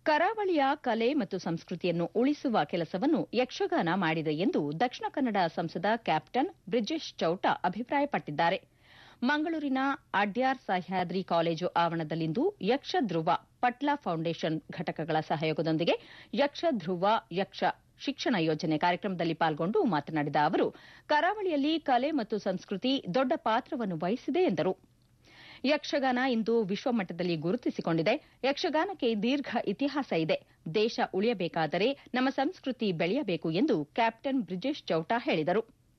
ಕರಾವಳಿಯ ಕಲೆ ಮತ್ತು ಸಂಸ್ಕೃತಿಯನ್ನು ಉಳಿಸುವ ಕೆಲಸವನ್ನು ಯಕ್ಷಗಾನ ಮಾಡಿದೆ ಎಂದು ದಕ್ಷಿಣ ಕನ್ನಡ ಸಂಸದ ಕ್ಯಾಪ್ಟನ್ ಬ್ರಿಜೇಶ್ ಚೌಟ ಅಭಿಪ್ರಾಯಪಟ್ಟಿದ್ದಾರೆ ಮಂಗಳೂರಿನ ಅಡ್ಯಾರ್ ಸಹ್ಯಾದ್ರಿ ಕಾಲೇಜು ಆವರಣದಲ್ಲಿಂದು ಯಕ್ಷಧ್ರುವ ಪಟ್ಲ ಫೌಂಡೇಶನ್ ಘಟಕಗಳ ಸಹಯೋಗದೊಂದಿಗೆ ಯಕ್ಷಧ್ರುವ ಯಕ್ಷ ಶಿಕ್ಷಣ ಯೋಜನೆ ಕಾರ್ಯಕ್ರಮದಲ್ಲಿ ಪಾಲ್ಗೊಂಡು ಮಾತನಾಡಿದ ಅವರು ಕರಾವಳಿಯಲ್ಲಿ ಕಲೆ ಮತ್ತು ಸಂಸ್ಕೃತಿ ದೊಡ್ಡ ಪಾತ್ರವನ್ನು ವಹಿಸಿದೆ ಎಂದರು ಯಕ್ಷಗಾನ ಇಂದು ವಿಶ್ವಮಟ್ಟದಲ್ಲಿ ಗುರುತಿಸಿಕೊಂಡಿದೆ ಯಕ್ಷಗಾನಕ್ಕೆ ದೀರ್ಘ ಇತಿಹಾಸ ಇದೆ ದೇಶ ಉಳಿಯಬೇಕಾದರೆ ನಮ್ಮ ಸಂಸ್ಕೃತಿ ಬೆಳೆಯಬೇಕು ಎಂದು ಕ್ಯಾಪ್ಟನ್ ಬ್ರಿಜೇಶ್ ಚೌಟ ಹೇಳಿದರು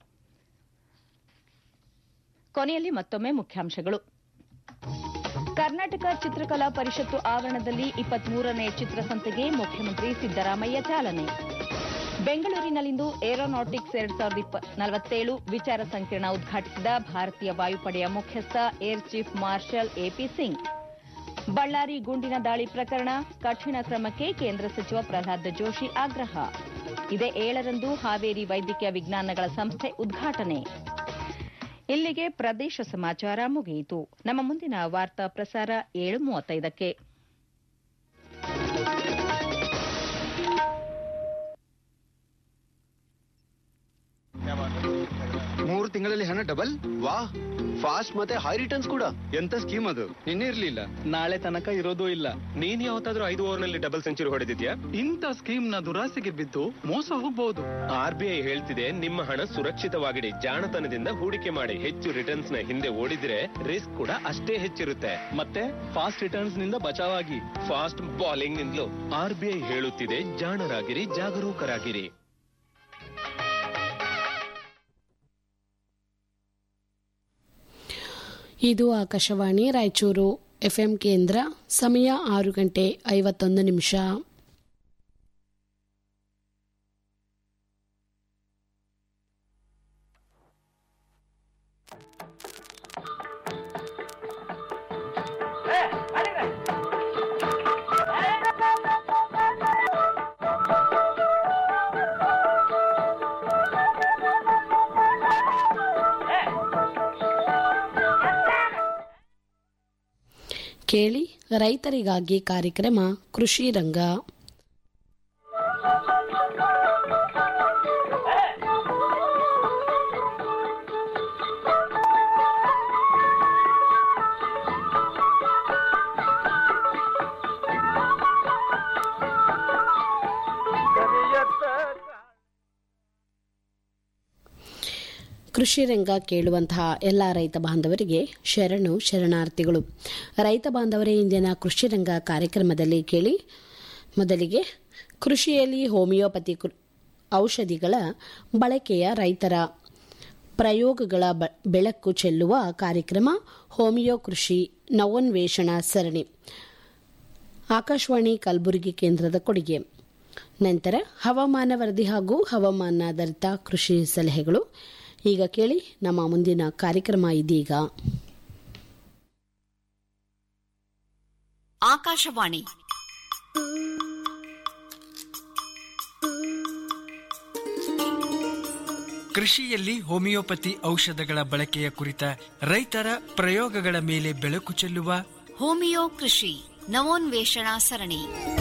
ಕೊನೆಯಲ್ಲಿ ಮತ್ತೊಮ್ಮೆ ಮುಖ್ಯಾಂಶಗಳು ಕರ್ನಾಟಕ ಚಿತ್ರಕಲಾ ಪರಿಷತ್ತು ಆವರಣದಲ್ಲಿ ಇಪ್ಪತ್ಮೂರನೇ ಚಿತ್ರಸಂತೆಗೆ ಮುಖ್ಯಮಂತ್ರಿ ಸಿದ್ದರಾಮಯ್ಯ ಚಾಲನೆ ಬೆಂಗಳೂರಿನಲ್ಲಿಂದು ಏರೋನಾಟಿಕ್ಸ್ ಎರಡ್ ಸಾವಿರದ ನಲವತ್ತೇಳು ವಿಚಾರ ಸಂಕಿರಣ ಉದ್ಘಾಟಿಸಿದ ಭಾರತೀಯ ವಾಯುಪಡೆಯ ಮುಖ್ಯಸ್ಥ air chief marshal AP Singh Ballari ಗುಂಡಿನ ದಾಳಿ ಪ್ರಕರಣ ಕಠಿಣ ಕ್ರಮಕ್ಕೆ ಕೇಂದ್ರ ಸಚಿವ ಪ್ರಹ್ಲಾದ್ ಜೋಶಿ ಆಗ್ರಹ ಇದೇ ಏಳರಂದು ಹಾವೇರಿ ವೈದ್ಯಕೀಯ ವಿಜ್ಞಾನಗಳ ಸಂಸ್ಥೆ ಉದ್ಘಾಟನೆ ಇಲ್ಲಿಗೆ ಪ್ರದೇಶ ಸಮಾಚಾರ ಮುಗಿಯಿತು ನಮ್ಮ ಮುಂದಿನ ವಾರ್ತಾ ಪ್ರಸಾರ ಏಳು ಮೂವತ್ತೈದಕ್ಕೆ ಮೂರು ತಿಂಗಳಲ್ಲಿ ಹಣ ಡಬಲ್ ವಾ ಫಾಸ್ಟ್ ಮತ್ತೆ ಹೈ ರಿಟರ್ನ್ಸ್ ಕೂಡ ಎಂತ ಸ್ಕೀಮ್ ಅದು ನಿನ್ನೆ ಇರ್ಲಿಲ್ಲ ನಾಳೆ ತನಕ ಇರೋದೂ ಇಲ್ಲ ನೀನ್ ಯಾವತ್ತಾದ್ರೂ ಐದು ಓವರ್ ನಲ್ಲಿ ಡಬಲ್ ಸೆಂಚುರಿ ಹೊಡೆದಿದ್ಯಾ ಇಂಥ ಸ್ಕೀಮ್ ನ ದುರಾಸೆಗೆ ಬಿದ್ದು ಮೋಸ ಹೋಗ್ಬಹುದು ಆರ್ ಬಿ ಐ ಹೇಳ್ತಿದೆ ನಿಮ್ಮ ಹಣ ಸುರಕ್ಷಿತವಾಗಿಡಿ ಜಾಣತನದಿಂದ ಹೂಡಿಕೆ ಮಾಡಿ ಹೆಚ್ಚು ರಿಟರ್ನ್ಸ್ ನ ಹಿಂದೆ ಓಡಿದ್ರೆ ರಿಸ್ಕ್ ಕೂಡ ಅಷ್ಟೇ ಹೆಚ್ಚಿರುತ್ತೆ ಮತ್ತೆ ಫಾಸ್ಟ್ ರಿಟರ್ನ್ಸ್ ನಿಂದ ಬಚಾವಾಗಿ ಫಾಸ್ಟ್ ಬಾಲಿಂಗ್ ನಿಂದಲೂ ಆರ್ ಬಿ ಐ ಹೇಳುತ್ತಿದೆ ಜಾಣರಾಗಿರಿ ಜಾಗರೂಕರಾಗಿರಿ ಇದು ಆಕಾಶವಾಣಿ ರಾಯಚೂರು ಎಫ್ಎಂ ಕೇಂದ್ರ ಸಮಯ ಆರು ಗಂಟೆ ಐವತ್ತೊಂದು ನಿಮಿಷ ಕೇಳಿ ರೈತರಿಗಾಗಿ ಕಾರ್ಯಕ್ರಮ ಕೃಷಿ ರಂಗ ಕೃಷಿ ರಂಗ ಕೇಳುವಂತಹ ಎಲ್ಲ ರೈತ ಬಾಂಧವರಿಗೆ ಶರಣು ಶರಣಾರ್ಥಿಗಳು ರೈತ ಬಾಂಧವರೇ ಇಂದಿನ ಕೃಷಿ ರಂಗ ಕಾರ್ಯಕ್ರಮದಲ್ಲಿ ಕೇಳಿ ಮೊದಲಿಗೆ ಕೃಷಿಯಲ್ಲಿ ಹೋಮಿಯೋಪತಿ ಕೃ- ಔಷಧಿಗಳ ಬಳಕೆಯ ರೈತರ ಪ್ರಯೋಗಗಳ ಬ- ಬೆಳಕು ಚೆಲ್ಲುವ ಕಾರ್ಯಕ್ರಮ ಹೋಮಿಯೋ ಕೃಷಿ ನವೋನ್ವೇಷಣ ಸರಣಿ ಆಕಾಶವಾಣಿ ಕಲಬುರಗಿ ಕೇಂದ್ರದ ಕೊಡುಗೆ ನಂತರ ಹವಾಮಾನ ವರದಿ ಹಾಗೂ ಹವಾಮಾನಾಧಾರಿತ ಕೃಷಿ ಸಲಹೆಗಳು ಈಗ ಕೇಳಿ ನಮ್ಮ ಮುಂದಿನ ಕಾರ್ಯಕ್ರಮ ಇದೀಗ ಆಕಾಶವಾಣಿ ಕೃಷಿಯಲ್ಲಿ ಹೋಮಿಯೋಪತಿ ಔಷಧಗಳ ಬಳಕೆಯ ಕುರಿತ ರೈತರ ಪ್ರಯೋಗಗಳ ಮೇಲೆ ಬೆಳಕು ಚೆಲ್ಲುವ ಹೋಮಿಯೋ ಕೃಷಿ ನವೋನ್ವೇಷಣಾ ಸರಣಿ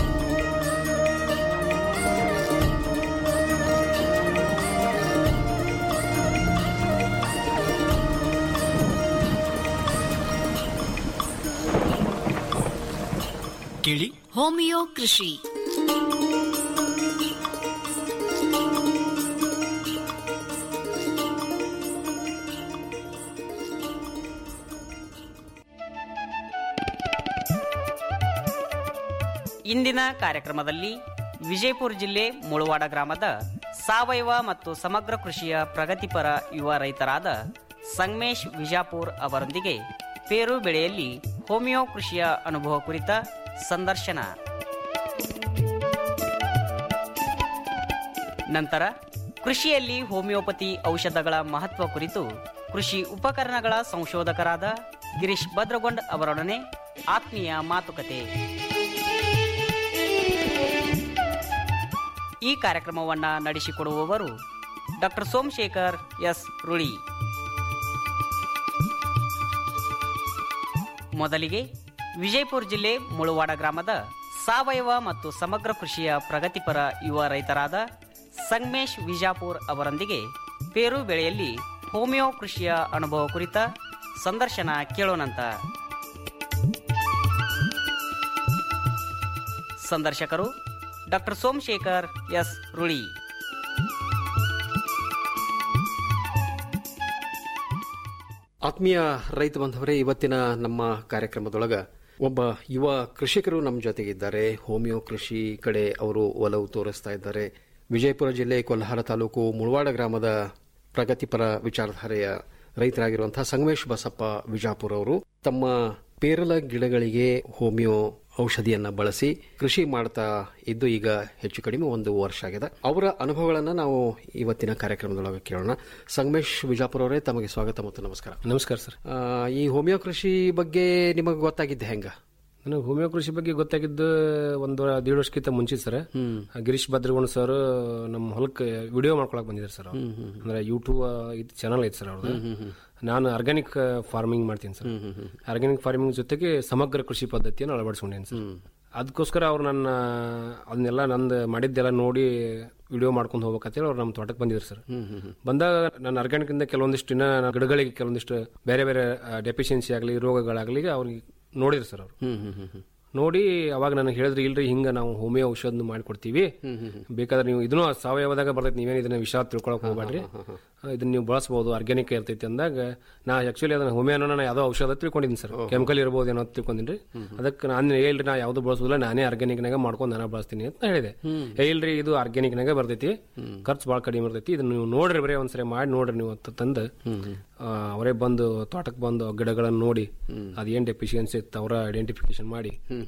ಕೇಳಿ ಹೋಮಿಯೋ ಕೃಷಿ ಇಂದಿನ ಕಾರ್ಯಕ್ರಮದಲ್ಲಿ ವಿಜಯಪುರ ಜಿಲ್ಲೆ ಮುಳವಾಡ ಗ್ರಾಮದ ಸಾವಯವ ಮತ್ತು ಸಮಗ್ರ ಕೃಷಿಯ ಪ್ರಗತಿಪರ ಯುವ ರೈತರಾದ ಸಂಗಮೇಶ್ ವಿಜಾಪುರ್ ಅವರೊಂದಿಗೆ ಪೇರು ಬೆಳೆಯಲ್ಲಿ ಹೋಮಿಯೋ ಕೃಷಿಯ ಅನುಭವ ಕುರಿತ ಸಂದರ್ಶನ ನಂತರ ಕೃಷಿಯಲ್ಲಿ ಹೋಮಿಯೋಪತಿ ಔಷಧಗಳ ಮಹತ್ವ ಕುರಿತು ಕೃಷಿ ಉಪಕರಣಗಳ ಸಂಶೋಧಕರಾದ ಗಿರೀಶ್ ಭದ್ರಗೊಂಡ್ ಅವರೊಡನೆ ಆತ್ಮೀಯ ಮಾತುಕತೆ ಈ ಕಾರ್ಯಕ್ರಮವನ್ನು ನಡೆಸಿಕೊಡುವವರು ಡಾಕ್ಟರ್ ಸೋಮಶೇಖರ್ ಎಸ್ ರುಳಿ ಮೊದಲಿಗೆ ವಿಜಯಪುರ ಜಿಲ್ಲೆ ಮುಳುವಾಡ ಗ್ರಾಮದ ಸಾವಯವ ಮತ್ತು ಸಮಗ್ರ ಕೃಷಿಯ ಪ್ರಗತಿಪರ ಯುವ ರೈತರಾದ ಸಂಗಮೇಶ್ ವಿಜಾಪುರ್ ಅವರೊಂದಿಗೆ ಪೇರು ಬೆಳೆಯಲ್ಲಿ ಹೋಮಿಯೋ ಕೃಷಿಯ ಅನುಭವ ಕುರಿತ ಸಂದರ್ಶನ ಕೇಳೋಣಂತ ಸಂದರ್ಶಕರು ಡಾಕ್ಟರ್ ಸೋಮಶೇಖರ್ ಎಸ್ ರುಳಿ ಆತ್ಮೀಯ ರೈತ ಬಾಂಧವರೇ ಇವತ್ತಿನ ನಮ್ಮ ಕಾರ್ಯಕ್ರಮದೊಳಗ ಒಬ್ಬ ಯುವ ಕೃಷಿಕರು ನಮ್ಮ ಜೊತೆಗಿದ್ದಾರೆ ಹೋಮಿಯೋ ಕೃಷಿ ಕಡೆ ಅವರು ಒಲವು ತೋರಿಸ್ತಾ ಇದ್ದಾರೆ ವಿಜಯಪುರ ಜಿಲ್ಲೆ ಕೊಲ್ಹಾರ ತಾಲೂಕು ಮುಳವಾಡ ಗ್ರಾಮದ ಪ್ರಗತಿಪರ ವಿಚಾರಧಾರೆಯ ರೈತರಾಗಿರುವಂತಹ ಸಂಗಮೇಶ್ ಬಸಪ್ಪ ವಿಜಾಪುರ ಅವರು ತಮ್ಮ ಪೇರಲ ಗಿಡಗಳಿಗೆ ಹೋಮಿಯೋ ಔಷಧಿಯನ್ನ ಬಳಸಿ ಕೃಷಿ ಮಾಡ್ತಾ ಇದ್ದು ಈಗ ಹೆಚ್ಚು ಕಡಿಮೆ ಒಂದು ವರ್ಷ ಆಗಿದೆ ಅವರ ಅನುಭವಗಳನ್ನ ನಾವು ಇವತ್ತಿನ ಕಾರ್ಯಕ್ರಮದೊಳಗೆ ಕೇಳೋಣ ಸಂಗಮೇಶ್ ವಿಜಾಪುರ ಅವರೇ ತಮಗೆ ಸ್ವಾಗತ ಮತ್ತು ನಮಸ್ಕಾರ ನಮಸ್ಕಾರ ಸರ್ ಆ, ಈ ಹೋಮಿಯೋ ಕೃಷಿ ಬಗ್ಗೆ ನಿಮಗೆ ಗೊತ್ತಾಗಿದ್ದೆ ಹೆಂಗ ನನಗೆ ಹೋಮಿಯೋ ಕೃಷಿ ಬಗ್ಗೆ ಗೊತ್ತಾಗಿದ್ದು ಒಂದು ದೇಡ್ ವರ್ಷಕ್ಕಿಂತ ಮುಂಚೆ ಸರ್ ಗಿರೀಶ್ ಭದ್ರಗುಣ ಸರ್ ನಮ್ಮ ಹೊಲಕ್ಕೆ ವಿಡಿಯೋ ಮಾಡ್ಕೊಳಕ್ ಬಂದಿದ್ದಾರೆ ಸರ್ ಅವ್ರು. ಅಂದ್ರೆ ಯೂಟ್ಯೂಬ್ ಚಾನಲ್ ಐತೆ ಸರ್ ಅವ್ರದ್ದು ನಾನು ಆರ್ಗ್ಯಾನಿಕ್ ಫಾರ್ಮಿಂಗ್ ಮಾಡ್ತೀನಿ ಸರ್ ಆರ್ಗ್ಯಾನಿಕ್ ಫಾರ್ಮಿಂಗ್ ಜೊತೆಗೆ ಸಮಗ್ರ ಕೃಷಿ ಪದ್ಧತಿಯನ್ನು ಅಳವಡಿಸ್ಕೊಂಡೇನಿ ಸರ್ ಅದಕ್ಕೋಸ್ಕರ ಅವ್ರು ನನ್ನ ಅದನ್ನೆಲ್ಲ ನಂದು ಮಾಡಿದ್ದೆಲ್ಲ ನೋಡಿ ವಿಡಿಯೋ ಮಾಡ್ಕೊಂಡು ಹೋಗ್ಬೇಕಂತೇಳಿ ಅವ್ರು ನಮ್ಮ ತೋಟಕ್ಕೆ ಬಂದಿದ್ರು ಸರ್ ಬಂದಾಗ ನಾನು ಆರ್ಗ್ಯಾನಿಕ್ ಇಂದ ಕೆಲವೊಂದಿಷ್ಟು ಇನ್ನ ನನ್ನ ಗಿಡಗಳಿಗೆ ಕೆಲವೊಂದಿಷ್ಟು ಬೇರೆ ಬೇರೆ ಡೆಫಿಷಿಯನ್ಸಿ ಆಗಲಿ ರೋಗಗಳಾಗಲಿ ಅವ್ರಿಗೆ ನೋಡಿದ್ರು ಸರ್ ಅವರು ನೋಡಿ ಅವಾಗ ನನಗೆ ಹೇಳಿದ್ರಿ ಇಲ್ರಿ ಹಿಂಗ ನಾವು ಹೋಮಿಯೋ ಔಷಧ ಮಾಡಿಕೊಡ್ತೀವಿ ಬೇಕಾದ್ರೆ ನೀವು ಇದನ್ನು ಸಾವಯವದಾಗ ಬರ್ತೈತಿ ನೀವೇನು ಇದನ್ನ ವಿಷ ತಿಳ್ಕೊಳಕ್ ಹೋಗ್ಬೇಡ್ರಿ ಇದನ್ನ ನೀವು ಬಳಸಬಹುದು ಆರ್ಗ್ಯಾನಿಕ್ ಇರ್ತೈತಿ ಅಂದಾಗ ನಾ ಆಕ್ಚುಲಿ ಅದನ್ನ ಹೋಮಿಯೋನ ನಾ ಯಾವ್ದೋ ಔಷಧ ತಿಳ್ಕೊಂಡಿದ್ದೀನಿ ಸರ್ ಕೆಮಿಕಲ್ ಇರ್ಬೋದು ಏನೋ ತಿಳ್ಕೊಂಡಿನ್ರಿ ಅದಕ್ಕೆ ನಾನು ಹೇಳ್ರಿ ನಾ ಯಾವ್ದು ಬಳಸೋದಿಲ್ಲ ನಾನೇ ಆರ್ಗ್ಯಾನಿಕ್ ನಾಗ ಮಾಡ್ಕೊಂಡು ನಾನು ಬಳಸ್ತೀನಿ ಅಂತ ಹೇಳಿದೆ ಏ ಇಲ್ರಿ ಇದು ಆರ್ಗ್ಯಾನಿಕ್ ನಾಗ ಬರ್ತೈತಿ ಖರ್ಚು ಭಾಳ ಕಡಿಮೆ ಇರ್ತೈತಿ ಇದನ್ನ ನೀವು ನೋಡ್ರಿ ಬರೀ ಒಂದ್ಸರಿ ಮಾಡಿ ನೋಡ್ರಿ ನೀವು ಅಂತ ತಂದು ಆ, ಅವರೇ ಬಂದು ತೋಟಕ್ಕೆ ಬಂದು ಗಿಡಗಳನ್ನ ನೋಡಿ ಅದೇನ್ ಡೆಫಿಷಿಯನ್ಸಿ ಇತ್ತು ಅವರ ಐಡೆಂಟಿಫಿಕೇಶನ್ ಮಾಡಿ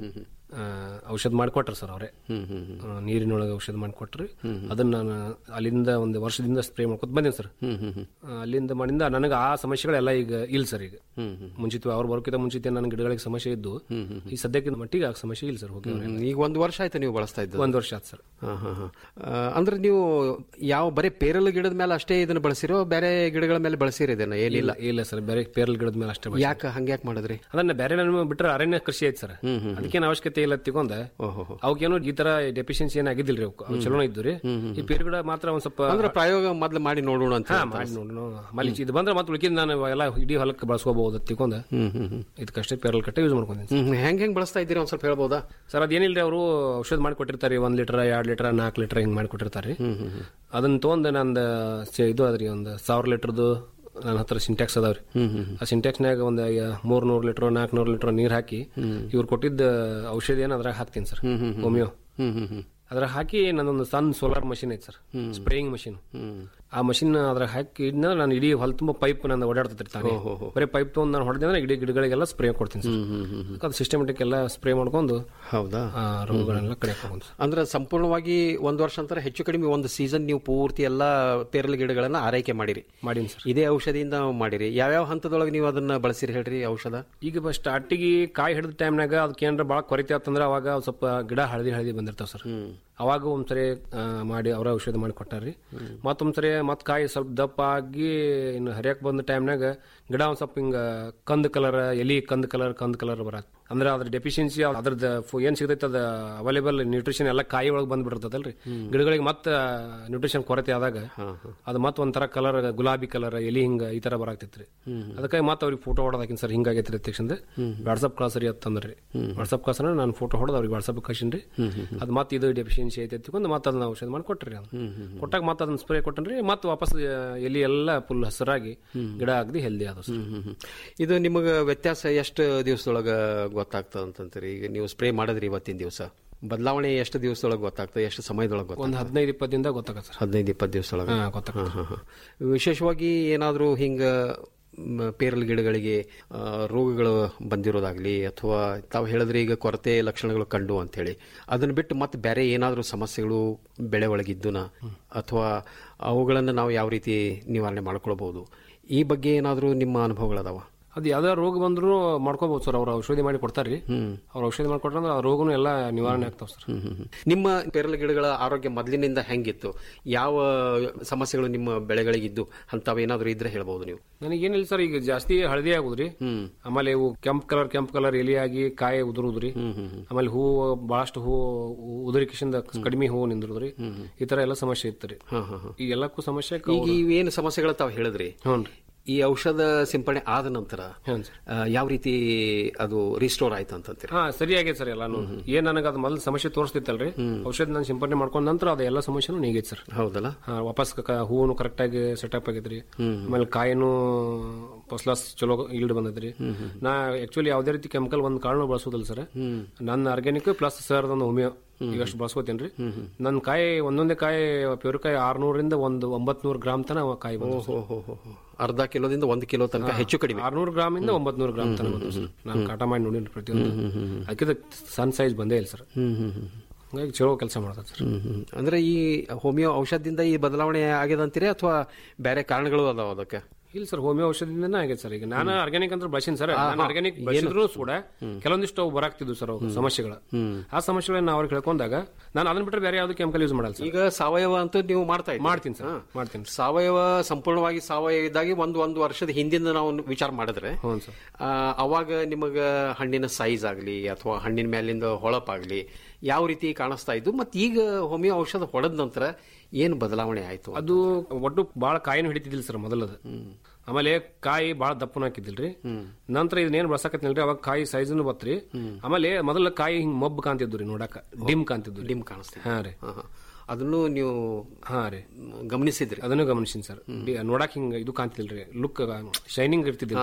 ಆ, ಔಷಧ ಮಾಡಿಕೊಟ್ರು ಸರ್ ಅವರೇ ನೀರಿನೊಳಗೆ ಔಷಧ ಮಾಡಿಕೊಟ್ರಿ ಅದನ್ನ ನಾನು ಅಲ್ಲಿಂದ ಒಂದು ವರ್ಷದಿಂದ ಸ್ಪ್ರೇ ಮಾಡ್ಕೊತ ಬಂದೇನೆ ಸರ್ ಆ, ಅಲ್ಲಿಂದ ಮಾಡಿಂದ ನನಗೆ ಆ ಸಮಸ್ಯೆಗಳೆಲ್ಲ ಈಗ ಇಲ್ಲ ಸರ್ ಈಗ ಮುಂಚಿತ ಅವ್ರು ಬರೋಕ್ಕಿಂತ ಮುಂಚಿತ ನನ್ನ ಗಿಡಗಳಿಗೆ ಸಮಸ್ಯೆ ಇದ್ದು ಈ ಸದ್ಯಕ್ಕೆ ಮಟ್ಟಿಗೆ ಆ ಸಮಸ್ಯೆ ಇಲ್ಲ ಸರ್ ಹೋಗಿ ಈಗ ಒಂದು ವರ್ಷ ಆಯ್ತು ನೀವು ಬಳಸ್ತಾ ಇದ್ದು ಒಂದ್ ವರ್ಷ ಆಯ್ತು ಸರ್ ಹಾ, ಹಾ, ಹಾ. ಆ, ಅಂದ್ರೆ ನೀವು ಯಾವ ಬರೀ ಪೇರಲ ಗಿಡದ ಮೇಲೆ ಅಷ್ಟೇ ಇದನ್ನ ಬಳಸಿರೋ ಬೇರೆ ಗಿಡಗಳ ಮೇಲೆ ಬಳಸಿರಿ ಇದನ್ನ ಏನಿಲ್ಲ ಇಲ್ಲ ಇಲ್ಲ ಸರ್ ಬೇರೆ ಪೇರಲ್ ಗಿಡದ ಮೇಲೆ ಅಷ್ಟೇ ಬಳಸಿ. ಯಾಕೆ ಹಂಗ್ಯಾಕ್ ಮಾಡಿದ್ರಿ ಅದನ್ನ ಬೇರೆ ನನ್ನ ಬಿಟ್ರೆ ಅರಣ್ಯ ಕೃಷಿ ಐತೆ ಸರ್ ಅದಕ್ಕೇನು ಅವಶ್ಯಕತೆ ಇಲ್ಲ ತಿಕೊಂಡ ಅವಕ್ಕೇನು ಈ ತರ ಡೆಫಿಷಿಯನ್ಸಿ ಏನ್ ಆಗಿದ್ದಿಲ್ರಿ ಅವಕ್ಕೆ ಅವು ಚಲೋ ಇದ್ದು ರೀ ಈ ಪೇರು ಗಿಡ ಮಾತ್ರ ಒಂದ್ ಸ್ವಲ್ಪ ಅಂದ್ರೆ ಪ್ರಯೋಗ ಮೊದ್ಲು ಮಾಡಿ ನೋಡೋಣ ಅಂತ ಹಾ ಮಾಡಿ ನೋಡು ಮಲ್ಲಿ ಇದು ಬಂದ್ರೆ ಮತ್ತೆ ಉಳ್ಕಿದ್ ನಾನು ಎಲ್ಲ ಇಡೀ ಹೊಲಕ್ಕೆ ಬಳಸ್ಕೋಬಹುದು ತಿಕೊಂಡ ಇದಕ್ಕಷ್ಟೇ ಪೇರಲ್ ಕಟ್ಟೆ ಯೂಸ್ ಮಾಡ್ಕೊಂತೀನಿ ಹ್ಮ್, ಹೆಂಗ್ ಹೆಂಗ್ ಬಳಸ್ತಾ ಇದ್ದೀರಿ ಒಂದ್ ಸ್ವಲ್ಪ ಹೇಳ್ಬೋದಾ ಸರ್ ಅದೇನಿಲ್ರಿ ಅವರು ಔಷಧ ಮಾಡಿ ಕೊಟ್ಟಿರ್ತಾರೆ ಒಂದ್ ಲೀಟರ್ ಎರಡ್ ಲೀಟರ್ ನಾಲ್ಕು ಲೀಟರ್ ಹಿಂಗ್ ಮಾಡಿ ಕೊಟ್ಟಿರ್ತಾರೆ ಅದನ್ನ ತೊಗೊಂಡ್ ನಂದು ಸ- ಇದು ಅದ್ರಿ ಒಂದು ಸಾವಿರ ಲೀಟರ್ದು ನನ್ನ ಹತ್ರ ಸಿಂಟ್ಯಾಕ್ಸ್ ಅದಾವ್ರಿ ಆ ಸಿಂಟ್ಯಾಕ್ಸ್ನಾಗ ಒಂದು ಮೂರ್ ನೂರ್ ಲೀಟರ್ ನಾಲ್ಕುನೂರು ಲೀಟರ್ ನೀರ್ ಹಾಕಿ ಇವ್ರು ಕೊಟ್ಟಿದ್ದ ಔಷಧಿ ಏನ್ ಅದ್ರಾಗ ಹಾಕ್ತೀನಿ ಸರ್ ಹೋಮಿಯೋ ಅದ್ರ ಹಾಕಿ ನನ್ನೊಂದು ಸಣ್ಣ ಸೋಲಾರ್ ಮಷಿನ್ ಐತೆ ಸರ್ ಸ್ಪ್ರೇಯಿಂಗ್ ಮಷಿನ್ ಆ ಮಷಿನ್ ಅದ್ರಾಗ ಹಾಕಿ ಇದ್ನ ನಾನು ಇಡೀ ಹೊಲ ತುಂಬ ಪೈಪ್ ನಾನು ಓಡಾಡ್ತೈತ್ರಿ ತಾನೇ ಬರೀ ಪೈಪ್ ತಗೊಂಡ್ ನಾನು ಹೊಡೆದ್ರೆ ಅಂದ್ರೆ ಇಡೀ ಗಿಡಗಳಿಗೆಲ್ಲ ಸ್ಪ್ರೇ ಕೊಡ್ತೀನಿ ಸರ್ ಅದು ಸಿಸ್ಟಮೆಟಿಕ್ ಎಲ್ಲ ಸ್ಪ್ರೇ ಮಾಡ್ಕೊಂಡು ಹೌದಾ ಆ ರೋಗಗಳೆಲ್ಲ ಕಡೆ ಹಾಕೊಂಡು ಅಂದ್ರೆ ಸಂಪೂರ್ಣವಾಗಿ ಒಂದ್ ವರ್ಷ ಅಂತಾರೆ ಹೆಚ್ಚು ಕಡಿಮೆ ಒಂದು ಸೀಸನ್ ನೀವು ಪೂರ್ತಿ ಎಲ್ಲಾ ಪೇರಲ ಗಿಡಗಳನ್ನ ಆರೈಕೆ ಮಾಡಿರಿ ಮಾಡೀನಿ ಸರ್ ಇದೇ ಔಷಧಿಯಿಂದ ಮಾಡಿರಿ ಯಾವ್ಯಾವ ಹಂತದೊಳಗೆ ನೀವು ಅದನ್ನ ಬಳಸಿರಿ ಹೇಳ್ರಿ ಔಷಧ ಈಗ ಸ್ಟಾರ್ಟಿಗೆ ಕಾಯಿ ಹಿಡಿದ ಟೈಮ್ನಾಗ ಅದಕ್ಕೆ ಏನಾರ ಭಾಳ ಕೊರತೆ ಆತಂದ್ರೆ ಅವಾಗ ಒಂದ್ ಸ್ವಲ್ಪ ಗಿಡ ಹಳದಿ ಹಳದಿ ಬಂದಿರ್ತಾವ ಸರ್ ಅವಾಗ ಒಂದ್ಸರಿ ಆ, ಮಾಡಿ ಅವರ ಔಷಧ ಮಾಡಿ ಕೊಟ್ಟಾರ್ರಿ ಮತ್ತೊಂದ್ಸರಿ ಮತ್ ಕಾಯಿ ಸ್ವಲ್ಪ ದಪ್ಪ ಆಗಿ ಇನ್ನು ಹರಿಯಕ್ ಬಂದ ಟೈಮ್ನಾಗ ಗಿಡ ಒಂದ್ ಸ್ವಲ್ಪ ಹಿಂಗ ಕಂದ್ ಕಲರ್ ಎಲಿ ಕಂದ್ ಕಲರ್ ಕಂದ್ ಕಲರ್ ಬರತ್ ಅಂದ್ರೆ ಅದ್ರ ಡೆಫಿಷಿಯನ್ಸಿ ಅದ್ರದ್ದು ಫು- ಏನ್ ಸಿಗತೈತೆ ಅದ ಅವೈಲೇಬಲ್ ನ್ಯೂಟ್ರಿಷನ್ ಎಲ್ಲ ಕಾಯಿ ಒಳಗೆ ಬಂದ್ಬಿಟ್ಟಿರ್ತದಲ್ರಿ ಗಿಡಗಳಿಗೆ ಮತ್ತೆ ನ್ಯೂಟ್ರಿಷನ್ ಕೊರತೆ ಆದಾಗ ಅದು ಮತ್ತೆ ಒಂಥರ ಕಲರ್ ಗುಲಾಬಿ ಕಲರ್ ಎಲಿ ಹಿಂಗ ಈ ತರ ಬರಾಕ್ತಿತ್ರಿ ಅದಕ್ಕೆ ಮತ್ತೆ ಅವ್ರಿಗೆ ಫೋಟೋ ಹೊಡೋದಾಕಿನ್ ಸರ್ ಹಿಂಗಾಗೈತ್ರಿ ತಕ್ಷಣ ವಾಟ್ಸಪ್ ಕಳ್ಸರಿ ಅಂತಂದ್ರಿ ವಾಟ್ಸಪ್ ಕಳ್ಸನ ನಾನು ಫೋಟೋ ಹೊಡೆದು ಅವ್ರಿಗೆ ವಾಟ್ಸಪ್ ಕಳ್ಸಿನ್ರಿ ಅದು ಮತ್ತೆ ಇದು ಡೆಫಿಷಿಯನ್ಸಿ ಐತೆ ತಿಳ್ಕೊಂಡು ಮತ್ತೆ ಅದನ್ನ ಔಷಧ ಮಾಡಿ ಕೊಟ್ರಿ ಅದು ಕೊಟ್ಟಾಗ ಮತ್ತೆ ಅದನ್ನ ಸ್ಪ್ರೇ ಕೊಟ್ಟನ್ರಿ ಮತ್ತೆ ವಾಪಸ್ ಆ, ಎಲಿ ಎಲ್ಲ ಫುಲ್ ಹಸಿರಾಗಿ ಗಿಡ ಆಗದಿ ಹೆಲ್ದಿ ಆದ ಸರ್ ಇದು ನಿಮಗೆ ವ್ಯತ್ಯಾಸ ಎಷ್ಟು ದಿವಸದೊಳಗ ಗೊತ್ತಾಗ್ತದ ಅಂತಂತೀರಿ ಈಗ ನೀವು ಸ್ಪ್ರೇ ಮಾಡಿದ್ರಿ ಇವತ್ತಿನ ದಿವಸ ಬದಲಾವಣೆ ಎಷ್ಟು ದಿವಸದೊಳಗೆ ಗೊತ್ತಾಗ್ತದೆ ಎಷ್ಟು ಸಮಯದೊಳಗೆ ಗೊತ್ತಾಗ್ತದೆ ಒಂದ್ ಹದಿನೈದು ಇಪ್ಪತ್ತು ದಿನದಾಗ ಗೊತ್ತಾಗತ್ತೆ ಸರ್ ಹದಿನೈದು ಇಪ್ಪತ್ತು ದಿವಸದೊಳಗೆ ಹಾ, ಗೊತ್ತಾಗ್ತದೆ. ಹಾ, ಹಾ, ಹಾ. ವಿಶೇಷವಾಗಿ ಏನಾದರೂ ಹಿಂಗ ಮ್, ಪೇರಲ ಗಿಡಗಳಿಗೆ ಆ, ರೋಗಗಳು ಬಂದಿರೋದಾಗ್ಲಿ ಅಥವಾ ತಾವು ಹೇಳಿದ್ರೆ ಈಗ ಕೊರತೆ ಲಕ್ಷಣಗಳು ಕಂಡು ಅಂತ ಹೇಳಿ ಅದನ್ನ ಬಿಟ್ಟು ಮತ್ತೆ ಬೇರೆ ಏನಾದರೂ ಸಮಸ್ಯೆಗಳು ಬೆಳೆ ಒಳಗಿದ್ದುನ ಅಥವಾ ಅವುಗಳನ್ನು ನಾವು ಯಾವ ರೀತಿ ನಿವಾರಣೆ ಮಾಡ್ಕೊಳ್ಬಹುದು ಈ ಬಗ್ಗೆ ಏನಾದರೂ ನಿಮ್ಮ ಅನುಭವಗಳದಾವ ಅದು ಯಾವ್ದೇ ರೋಗ ಬಂದ್ರು ಮಾಡ್ಕೋಬಹುದು ಸರ್ ಅವ್ರ ಔಷಧಿ ಮಾಡಿ ಕೊಡ್ತಾರ್ರಿ ಅವ್ರ ಔಷಧಿ ಮಾಡಿ ಕೊಟ್ರಂದ್ರೆ ಆ ರೋಗನು ಎಲ್ಲ ನಿವಾರಣೆ ಆಗ್ತಾವ ಸರ್ ನಿಮ್ಮ ಪೇರಲ ಗಿಡಗಳ ಆರೋಗ್ಯ ಮೊದಲಿನಿಂದ ಹೆಂಗಿತ್ತು ಯಾವ ಸಮಸ್ಯೆಗಳು ನಿಮ್ಮ ಬೆಳೆಗಳಿಗಿದ್ದು ಅಂತವೇನಾದ್ರೂ ಇದ್ರೆ ಹೇಳ್ಬಹುದು ನೀವು ನನಗೇನಿಲ್ಲ ಸರ್ ಈಗ ಜಾಸ್ತಿ ಹಳದಿ ಆಗುದ್ರಿ ಆಮೇಲೆ ಇವು ಕೆಂಪ್ ಕಲರ್ ಕೆಂಪ್ ಕಲರ್ ಎಲಿಯಾಗಿ ಕಾಯಿ ಉದುರುದ್ರಿ ಆಮೇಲೆ ಹೂವು ಬಹಳಷ್ಟು ಹೂ ಉದುರಿಕಿಸಿಂದ ಕಡಿಮೆ ಹೂವು ನಿಂದ್ರುದ್ರಿ ಈ ತರ ಎಲ್ಲ ಸಮಸ್ಯೆ ಇತ್ತು ರೀ ಈ ಎಲ್ಲಕ್ಕೂ ಸಮಸ್ಯೆ ಈಗ ಇವೇನು ಸಮಸ್ಯೆಗಳು ತಾವು ಹೇಳಿದ್ರಿ ಹ್ಞೂ ಈ ಔಷಧ ಸಿಂಪಡಣೆ ಆದ ನಂತರ ಆ, ಯಾವ ರೀತಿ ಅದು ರಿಸ್ಟೋರ್ ಆಯ್ತು ಅಂತಂತೀರಿ ಹಾ ಸರಿ ಆಗೈತೆ ಸರ್ ಎಲ್ಲಾನು ಏನ್ ನನಗೆ ಅದು ಮೊದಲು ಸಮಸ್ಯೆ ತೋರಿಸ್ತಿತ್ತಲ್ರಿ ಔಷಧ ನಾನು ಸಿಂಪಡಣೆ ಮಾಡ್ಕೊಂಡ ನಂತರ ಅದು ಎಲ್ಲ ಸಮಸ್ಯೆನೂ ನೀಗೈತೆ ಸರ್ ಹೌದಲ್ಲ ಹಾ ವಾಪಸ್ ಕ- ಹೂವು ಕರೆಕ್ಟ್ ಆಗಿ ಸೆಟಪ್ ಆಗೈತ್ರಿ ಆಮೇಲೆ ಕಾಯಿನೂ ಫಸ್ಲಾಸ್ ಚಲೋ ಈಲ್ಡ್ ಬಂದೈತ್ರಿ ನಾ ಆಕ್ಚುಲಿ ಯಾವ್ದೇ ರೀತಿ ಕೆಮಿಕಲ್ ಒಂದ್ ಕಾಳನು ಬಳಸೋದಿಲ್ಲ ಸರ್ ನನ್ನ ಆರ್ಗ್ಯಾನಿಕ್ ಪ್ಲಸ್ ಸರ್ ಒಂದು ಹೋಮಿಯೋ ಇವಷ್ಟು ಬಳಸ್ಕೋತೇನ್ರಿ ನನ್ನ ಕಾಯಿ ಒಂದೊಂದೇ ಕಾಯಿ ಪ್ಯೂರಿಕಾಯಿ ಆರ್ನೂರಿಂದ ಒಂದು ಒಂಬತ್ನೂರು ಗ್ರಾಮ್ ತನ ಕಾಯಿ ಬಂದ ಅರ್ಧ ಕಿಲೋದಿಂದ ಒಂದು ಕಿಲೋ ತನಕ ಹೆಚ್ಚು ಕಡಿಮೆ ಆರ್ನೂರು ಗ್ರಾಮ್ ಇಂದ ಒಂಬತ್ನೂರು ಗ್ರಾಮ್ ತನಕ ಬಂದವು ಸರ್ ನಾನು ಕಾಟ ಮಾಡಿ ನೋಡಿನಿ ಪ್ರತಿಯೊಂದು ಅದಕ್ಕೆ ಸಣ್ಣ ಸೈಜ್ ಬಂದೇ ಇಲ್ಲ ಸರ್ ಹಂಗಾಗಿ ಚಲೋ ಕೆಲಸ ಮಾಡ್ತಾರೆ ಸರ್ ಹ್ಮ್, ಹ್ಮ್. ಅಂದ್ರೆ ಈ ಹೋಮಿಯೋ ಔಷಧದಿಂದ ಈ ಬದಲಾವಣೆ ಆಗ್ಯದ ಅಂತೀರಿ ಅಥವಾ ಬೇರೆ ಕಾರಣಗಳು ಅದಾವ ಅದಕ್ಕೆ ಇಲ್ಲ ಸರ್ ಹೋಮಿಯೋ ಔಷಧಿಯಿಂದನೇ ಆಗೈತೆ ಸರ್ ಈಗ ನಾನು ಆರ್ಗ್ಯಾನಿಕ್ ಅಂತ ಬಳಸಿನಿ ಸರ್ ನಾನು ಆರ್ಗ್ಯಾನಿಕ್ ಬಳಸಿದ್ರು ಕೂಡ ಕೆಲವೊಂದಿಷ್ಟು ಅವು ಬರಾಕ್ತಿದ್ವು ಸರ್ ಅವು ಸಮಸ್ಯೆಗಳು ಆ ಸಮಸ್ಯೆಗಳನ್ನ ನಾವು ಅವ್ರಿಗೆ ಹೇಳ್ಕೊಂಡಾಗ ನಾನು ಅದನ್ನ ಬಿಟ್ಟರೆ ಬೇರೆ ಯಾವ್ದು ಕೆಮಿಕಲ್ ಯೂಸ್ ಮಾಡಲ್ಲ ಸರ್ ಈಗ ಸಾವಯವ ಅಂತೂ ನೀವು ಮಾಡ್ತಾ ಇದ್ದೀರಿ. ಮಾಡ್ತೀನಿ ಸರ್ ಮಾಡ್ತೀನಿ ಸಾವಯವ ಸಂಪೂರ್ಣವಾಗಿ ಸಾವಯವ ಇದ್ದಾಗಿ ಒಂದು ಒಂದು ವರ್ಷದ ಹಿಂದಿಂದ ನಾವು ವಿಚಾರ ಮಾಡಿದ್ರೆ ಹ್ಞೂ ಸರ್ ಆ, ಅವಾಗ ನಿಮಗ ಹಣ್ಣಿನ ಸೈಜ್ ಆಗಲಿ ಅಥವಾ ಹಣ್ಣಿನ ಮೇಲಿಂದ ಹೊಳಪಾಗ್ಲಿ ಯಾವ ರೀತಿ ಕಾಣಿಸ್ತಾ ಇದ್ದು ಮತ್ತೆ ಈಗ ಹೋಮಿಯೋ ಔಷಧ ಹೊಡೆದ ನಂತರ ಏನು ಬದಲಾವಣೆ ಆಯ್ತು ಅದು ಒಟ್ಟು ಬಾಳ ಕಾಯಿನೂ ಹಿಡಿತಿದ್ದಿಲ್ಲ ಸರ್ ಮೊದಲದು ಆಮೇಲೆ ಕಾಯಿ ಬಾಳ ದಪ್ಪನ ಹಾಕಿದ್ದಿಲ್ರಿ ನಂತರ ಇದನ್ನೇನ್ ಬಳಸಕತ್ತಿಲ್ರಿ ಅವಾಗ ಕಾಯಿ ಸೈಜ್ನು ಬತ್ರಿ ಆಮೇಲೆ ಮೊದಲ ಕಾಯಿ ಹಿಂಗ್ ಮಬ್ಬ್ ಕಾಣ್ತಿದ್ವು ರೀ ನೋಡಾಕ ಡಿಮ್ ಕಾಣ್ತಿದ್ವು ಡಿಮ್ ಕಾಣಿಸ್ತಿದೆ ಹಾ ರೀ ಹಾ, ಹಾ. ಅದನ್ನು ನೀವು ಹಾ ರೀ ಗಮನಿಸಿದ್ರಿ ಅದನ್ನು ಗಮನಿಸಿನ್ ಸರ್ ನೋಡಾಕ ಹಿಂಗ ಇದು ಕಾಣ್ತಿಲ್ರಿ ಲುಕ್ ಶೈನಿಂಗ್ ಇರ್ತಿದ್ದಿಲ್ಲ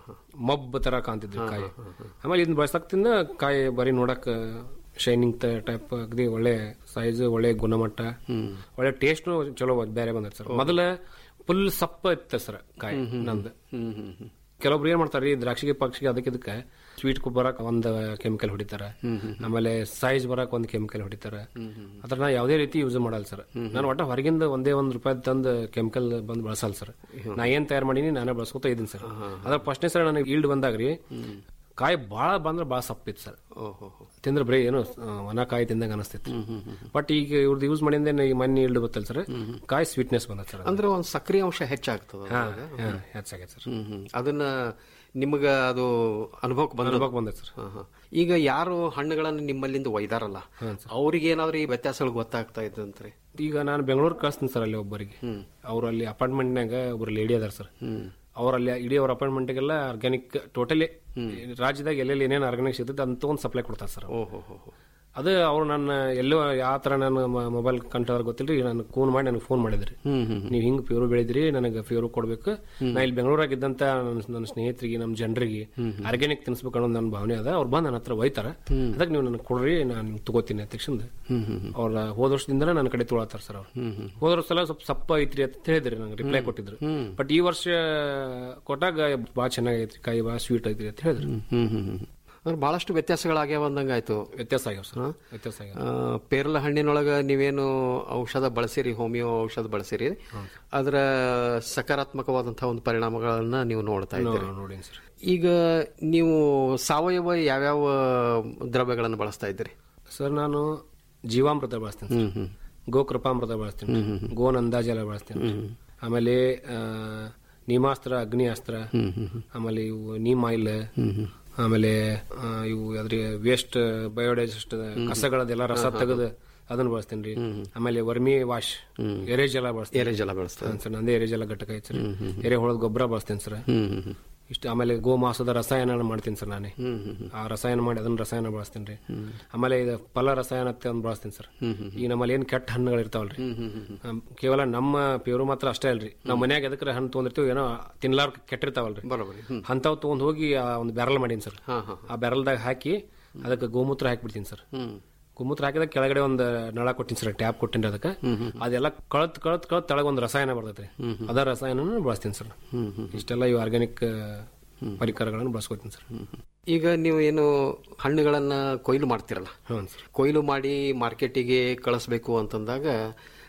ಮಬ್ ತರ ಕಾಣ್ತಿದ್ರಿ ಕಾಯಿ ಆಮೇಲೆ ಇದನ್ನ ಬಳಸಕ್ತಿಂದ ಕಾಯಿ ಬರೀ ನೋಡಕ್ ಶೈನಿಂಗ್ ಟೈಪ್ ಅಗದಿ ಒಳ್ಳೆ ಸೈಜ್ ಒಳ್ಳೆ ಗುಣಮಟ್ಟ ಒಳ್ಳೆ ಟೇಸ್ಟ್ ಚಲೋ ಬೇರೆ ಬಂದೈತೆ ಸರ್ ಮೊದಲ ಫುಲ್ ಸಪ್ಪ ಇತ್ತ ಸರ್ ಕಾಯಿ ನಂದು ಕೆಲವೊಬ್ರು ಏನ್ ಮಾಡ್ತಾರೆ ದ್ರಾಕ್ಷಿಗೆ ಪಕ್ಷಿಗೆ ಅದಕ್ಕೆ ಇದಕ್ಕೆ ಸ್ವೀಟ್ ಬರಕ್ ಒಂದ್ ಕೆಮಿಕಲ್ ಹೊಡಿತಾರ ಆಮೇಲೆ ಸೈಜ್ ಬರಕ್ ಒಂದ್ ಕೆಮಿಕಲ್ ಹೊಡಿತಾರ ಅದ್ರ ನಾ ಯಾವುದೇ ರೀತಿ ಯೂಸ್ ಮಾಡಲ್ಲ ಸರ್ ನಾನು ಒಟ್ಟ ಹೊರಗಿಂದ ಒಂದೇ ಒಂದ್ ರೂಪಾಯಿ ತಂದ್ ಕೆಮಿಕಲ್ ಬಂದ್ ಬಳಸಲ್ಲ ಸರ್ ನಾ ಏನ್ ತಯಾರು ಮಾಡೀನಿ ನಾನೇ ಬಳಸ್ಕೊತಾ ಇದೀನಿ ಸರ್ ಅದ್ರ ಫಸ್ಟ್ನೇ ಸರ್ ನನಗೆ ಈಲ್ಡ್ ಬಂದಾಗ್ರಿ ಕಾಯಿ ಬಾಳ ಬಂದ್ರೆ ಬಾಳ ಸಪ್ಪಿತ್ತು ಸರ್ ತಿಂದ್ರೆ ಬರೀ ಏನು ಆ, ಒಣ ಕಾಯಿ ತಿಂದಂಗ ಅನಿಸ್ತಿತ್ತು ಬಟ್ ಈಗ ಇವ್ರದ್ದು ಯೂಸ್ ಮಾಡಿಂದ ಈ ಮಣ್ಣಿ ಈಲ್ಡ್ ಬತ್ತಲ್ಲ ಸರ್ ಕಾಯಿ ಸ್ವೀಟ್ನೆಸ್ ಬಂದ ಸರ್ ಅಂದ್ರೆ ಒಂದು ಸಕ್ರಿಯ ಅಂಶ ಹೆಚ್ಚಾಗ್ತದ ಹಾ ಹಾ, ಹೆಚ್ಚಾಗೈತೆ ಸರ್ ಹ್ಮ್ ಹ್ಮ್. ಅದನ್ನ ನಿಮಗ ಅದು ಅನುಭವಕ್ಕೆ ಬಂದ ಅನುಭವಕ್ಕೆ ಬಂದೈತೆ ಸರ್ ಈಗ ಯಾರು ಹಣ್ಣುಗಳನ್ನು ನಿಮ್ಮಲ್ಲಿಂದ ಒಯ್ದಾರಲ್ಲ ಅವ್ರಿಗೆ ಏನಾದ್ರು ಈ ವ್ಯತ್ಯಾಸಗಳು ಗೊತ್ತಾಗ್ತಾ ಇದ್ದಂತ್ರಿ ಈಗ ನಾನು ಬೆಂಗಳೂರು ಕಳಿಸ್ತೀನಿ ಸರ್ ಅಲ್ಲಿ ಒಬ್ಬರಿಗೆ ಅವ್ರು ಅಲ್ಲಿ ಅಪಾರ್ಟ್ಮೆಂಟ್ನಾಗ ಒಬ್ರು ಲೇಡಿ ಅದಾರ ಸರ್ ಅವ್ರಲ್ಲಿ ಇಡೀ ಅವ್ರ ಅಪಾರ್ಟ್ಮೆಂಟ್ಗೆಲ್ಲ ಆರ್ಗ್ಯಾನಿಕ್ ಟೋಟಲಿ ರಾಜ್ಯದಾಗ ಎಲ್ಲೆಲ್ಲಿ ಏನೇನು ಆರ್ಗ್ಯಾನಿಕ್ ಸಿಗ್ತದೆ ಅಂತ ಒಂದು ಸಪ್ಲೈ ಕೊಡ್ತಾರೆ ಸರ್ ಅವ್ರು. ಓಹೋ ಹೋ ಅದು ಅವ್ರು ನನ್ನ ಎಲ್ಲೋ ಯಾವ ತರ ನಾನು ಮೊಬೈಲ್ ಕಂಟ್ರೋಲ್ ಗೊತ್ತಿಲ್ರಿ ನಾನು ಫೋನ್ ಮಾಡಿ ನನಗೆ ಫೋನ್ ಮಾಡಿದ್ರಿ ನೀವು ಹಿಂಗ್ ಪ್ಯೂರು ಬೆಳೆದ್ರಿ ನನಗೆ ಪ್ಯೂರು ಕೊಡ್ಬೇಕು ನಾ ಇಲ್ಲಿ ಬೆಂಗಳೂರಾಗ ಇದ್ದಂತ ನನ್ನ ನನ್ನ ಸ್ನೇಹಿತರಿಗೆ ನಮ್ಮ ಜನರಿಗೆ ಆರ್ಗ್ಯಾನಿಕ್ ತಿನ್ಸ್ಬೇಕು ಅನ್ನೋ ನನ್ನ ಭಾವನೆ ಅದ ಅವ್ರು ಬಂದು ನನ್ನ ಹತ್ರ ಒಯ್ತಾರ ಅದಕ್ಕೆ ನೀವು ನನಗೆ ಕೊಡ್ರಿ ನಾನು ನಿಮ್ಗೆ ತಗೋತೀನಿ ಅಂತ ತಕ್ಷಣ ಅವ್ರ ಹೋದ ವರ್ಷದಿಂದ ನನ್ನ ಕಡೆ ತೊಳತಾರ ಸರ್ ಅವ್ರು ಹೋದ ವರ್ಷ ಸಲ ಸ್ವಲ್ಪ ಸಪ್ಪ ಐತ್ರಿ ಅಂತ ಹೇಳಿದ್ರಿ ನಂಗೆ ರಿಪ್ಲೈ ಕೊಟ್ಟಿದ್ರು ಬಟ್ ಈ ವರ್ಷ ಕೊಟ್ಟಾಗ ಭಾಳ ಚೆನ್ನಾಗೈತ್ರಿ ಕಾಯಿ ಭಾಳ ಸ್ವೀಟ್ ಐತ್ರಿ ಅಂತ ಹೇಳಿದ್ರು ಹ್ಮ್ ಹ್ಮ್ ಹ್ಮ್. ಅಂದ್ರೆ ಬಹಳಷ್ಟು ವ್ಯತ್ಯಾಸಗಳಾಗ್ಯಾವ ಅಂದಂಗಾಯ್ತು ವ್ಯತ್ಯಾಸ ಆಗ್ಯಾವ ಸರ್ ವ್ಯತ್ಯಾಸ ಆಗ್ಯಾವ ಆ, ಪೇರಲ ಹಣ್ಣಿನೊಳಗ ನೀವೇನು ಔಷಧ ಬಳಸಿರಿ ಹೋಮಿಯೋ ಔಷಧ ಬಳಸಿರಿ ಅದರ ಸಕಾರಾತ್ಮಕವಾದಂತಹ ಒಂದು ಪರಿಣಾಮಗಳನ್ನ ನೀವು ನೋಡ್ತಾ ಇದ್ದೀರಿ ನೋಡಿ ಸರ್ ಈಗ ನೀವು ಸಾವಯವ ಯಾವ್ಯಾವ ದ್ರವ್ಯಗಳನ್ನು ಬಳಸ್ತಾ ಇದ್ದೀರಿ ಸರ್ ನಾನು ಜೀವಾಮೃತ ಬಳಸ್ತೀನಿ ಸರ್. ಗೋಕೃಪಾಮೃತ ಬಳಸ್ತೀನಿ ಗೋನ್ ಅಂದಾಜೆಲ್ಲ ಬಳಸ್ತೀನಿ ಆಮೇಲೆ ಆ, ನೀಮಾಸ್ತ್ರ ಅಗ್ನಿ ಅಸ್ತ್ರ ಆಮೇಲೆ ಇವು ನೀಮ್ ಆಯಿಲ್ ಆಮೇಲೆ ಆ, ಇವು ಅದ್ರ ವೇಸ್ಟ್ ಬಯೋಡೈಜೆಸ್ಟ್ ಕಸಗಳದೆಲ್ಲ ರಸ ತೆಗೆದು ಅದನ್ನ ಬಳಸ್ತೀನಿ ರೀ ಆಮೇಲೆ ವರ್ಮಿ ವಾಶ್ ಎರೆಜಲ ಬಳಸ್ತೀನಿ ಎರೆಜಲ ಬಳಸ್ತಾ ಹಾ, ಸರ್ ನಂದೇ ಎರೆಜಲ ಘಟಕ ಐತೆ ಸರ್ ಎರೆಹುಳದ ಗೊಬ್ಬರ ಬಳಸ್ತೀನಿ ಸರ್ ಇಷ್ಟು ಆಮೇಲೆ ಗೋಮಾಸದ ರಸಾಯನ ಮಾಡ್ತೀನಿ ಸರ್ ನಾನೇ ಆ ರಸಾಯನ ಮಾಡಿ ಅದನ್ನ ರಸಾಯನ ಬಳಸ್ತೀನಿ ರೀ ಆಮೇಲೆ ಇದು ಫಲ ರಸಾಯನ ಅಂತ ಒಂದು ಬಳಸ್ತೀನಿ ಸರ್ ಈಗ ನಮ್ಮಲ್ಲಿ ಏನ್ ಕೆಟ್ಟ ಹಣ್ಣುಗಳು ಇರ್ತಾವಲ್ರಿ ಆಮ್, ಕೇವಲ ನಮ್ಮ ಪ್ಯೂರು ಮಾತ್ರ ಅಷ್ಟೇ ಅಲ್ರಿ ನಾವು ಮನ್ಯಾಗ ಎದಕ್ಕೆ ಹಣ್ಣು ತೊಗೊಂಡಿರ್ತೀವಿ ಏನೋ ತಿನ್ಲಾರ್ ಕೆಟ್ಟಿರ್ತಾವಲ್ರಿ ಬರೋಬರಿ ಅಂತಾವ್ ತಗೊಂಡ್ ಹೋಗಿ ಆ ಒಂದು ಬ್ಯಾರಲ್ ಮಾಡೀನಿ ಸರ್ ಆ ಬ್ಯಾರಲ್ದಾಗ ಹಾಕಿ ಅದಕ್ಕೆ ಗೋಮೂತ್ರ ಹಾಕ್ಬಿಡ್ತೀನಿ ಸರ್ ಗೋಮೂತ್ರ ಹಾಕಿದಾಗ ಕೆಳಗಡೆ ಒಂದು ನಳ ಕೊಟ್ಟಿನಿ ಸರ್ ಟ್ಯಾಪ್ ಕೊಟ್ಟಿನಿ ಅದಕ್ಕೆ ಅದೆಲ್ಲ ಕಳತ್ ಕಳತ್ ಕಳತ್ ತೆಳಗ ಒಂದು ರಸಾಯನ ಬರ್ತೈತ್ರಿ ಅದ ರಸಾಯನ ಬಳಸ್ತೀನಿ ಸರ್ ಇಷ್ಟೆಲ್ಲ ಇವು ಆರ್ಗ್ಯಾನಿಕ್ ಪರಿಕರಗಳನ್ನು ಬಳಸ್ಕೊತೀನಿ ಸರ್ ಈಗ ನೀವು ಏನು ಹಣ್ಣುಗಳನ್ನ ಕೊಯ್ಲು ಮಾಡ್ತಿರಲ್ಲ ಹ್ಞೂ ಸರ್ ಕೊಯ್ಲು ಮಾಡಿ ಮಾರ್ಕೆಟಿಗೆ ಕಳಿಸ್ಬೇಕು ಅಂತಂದಾಗ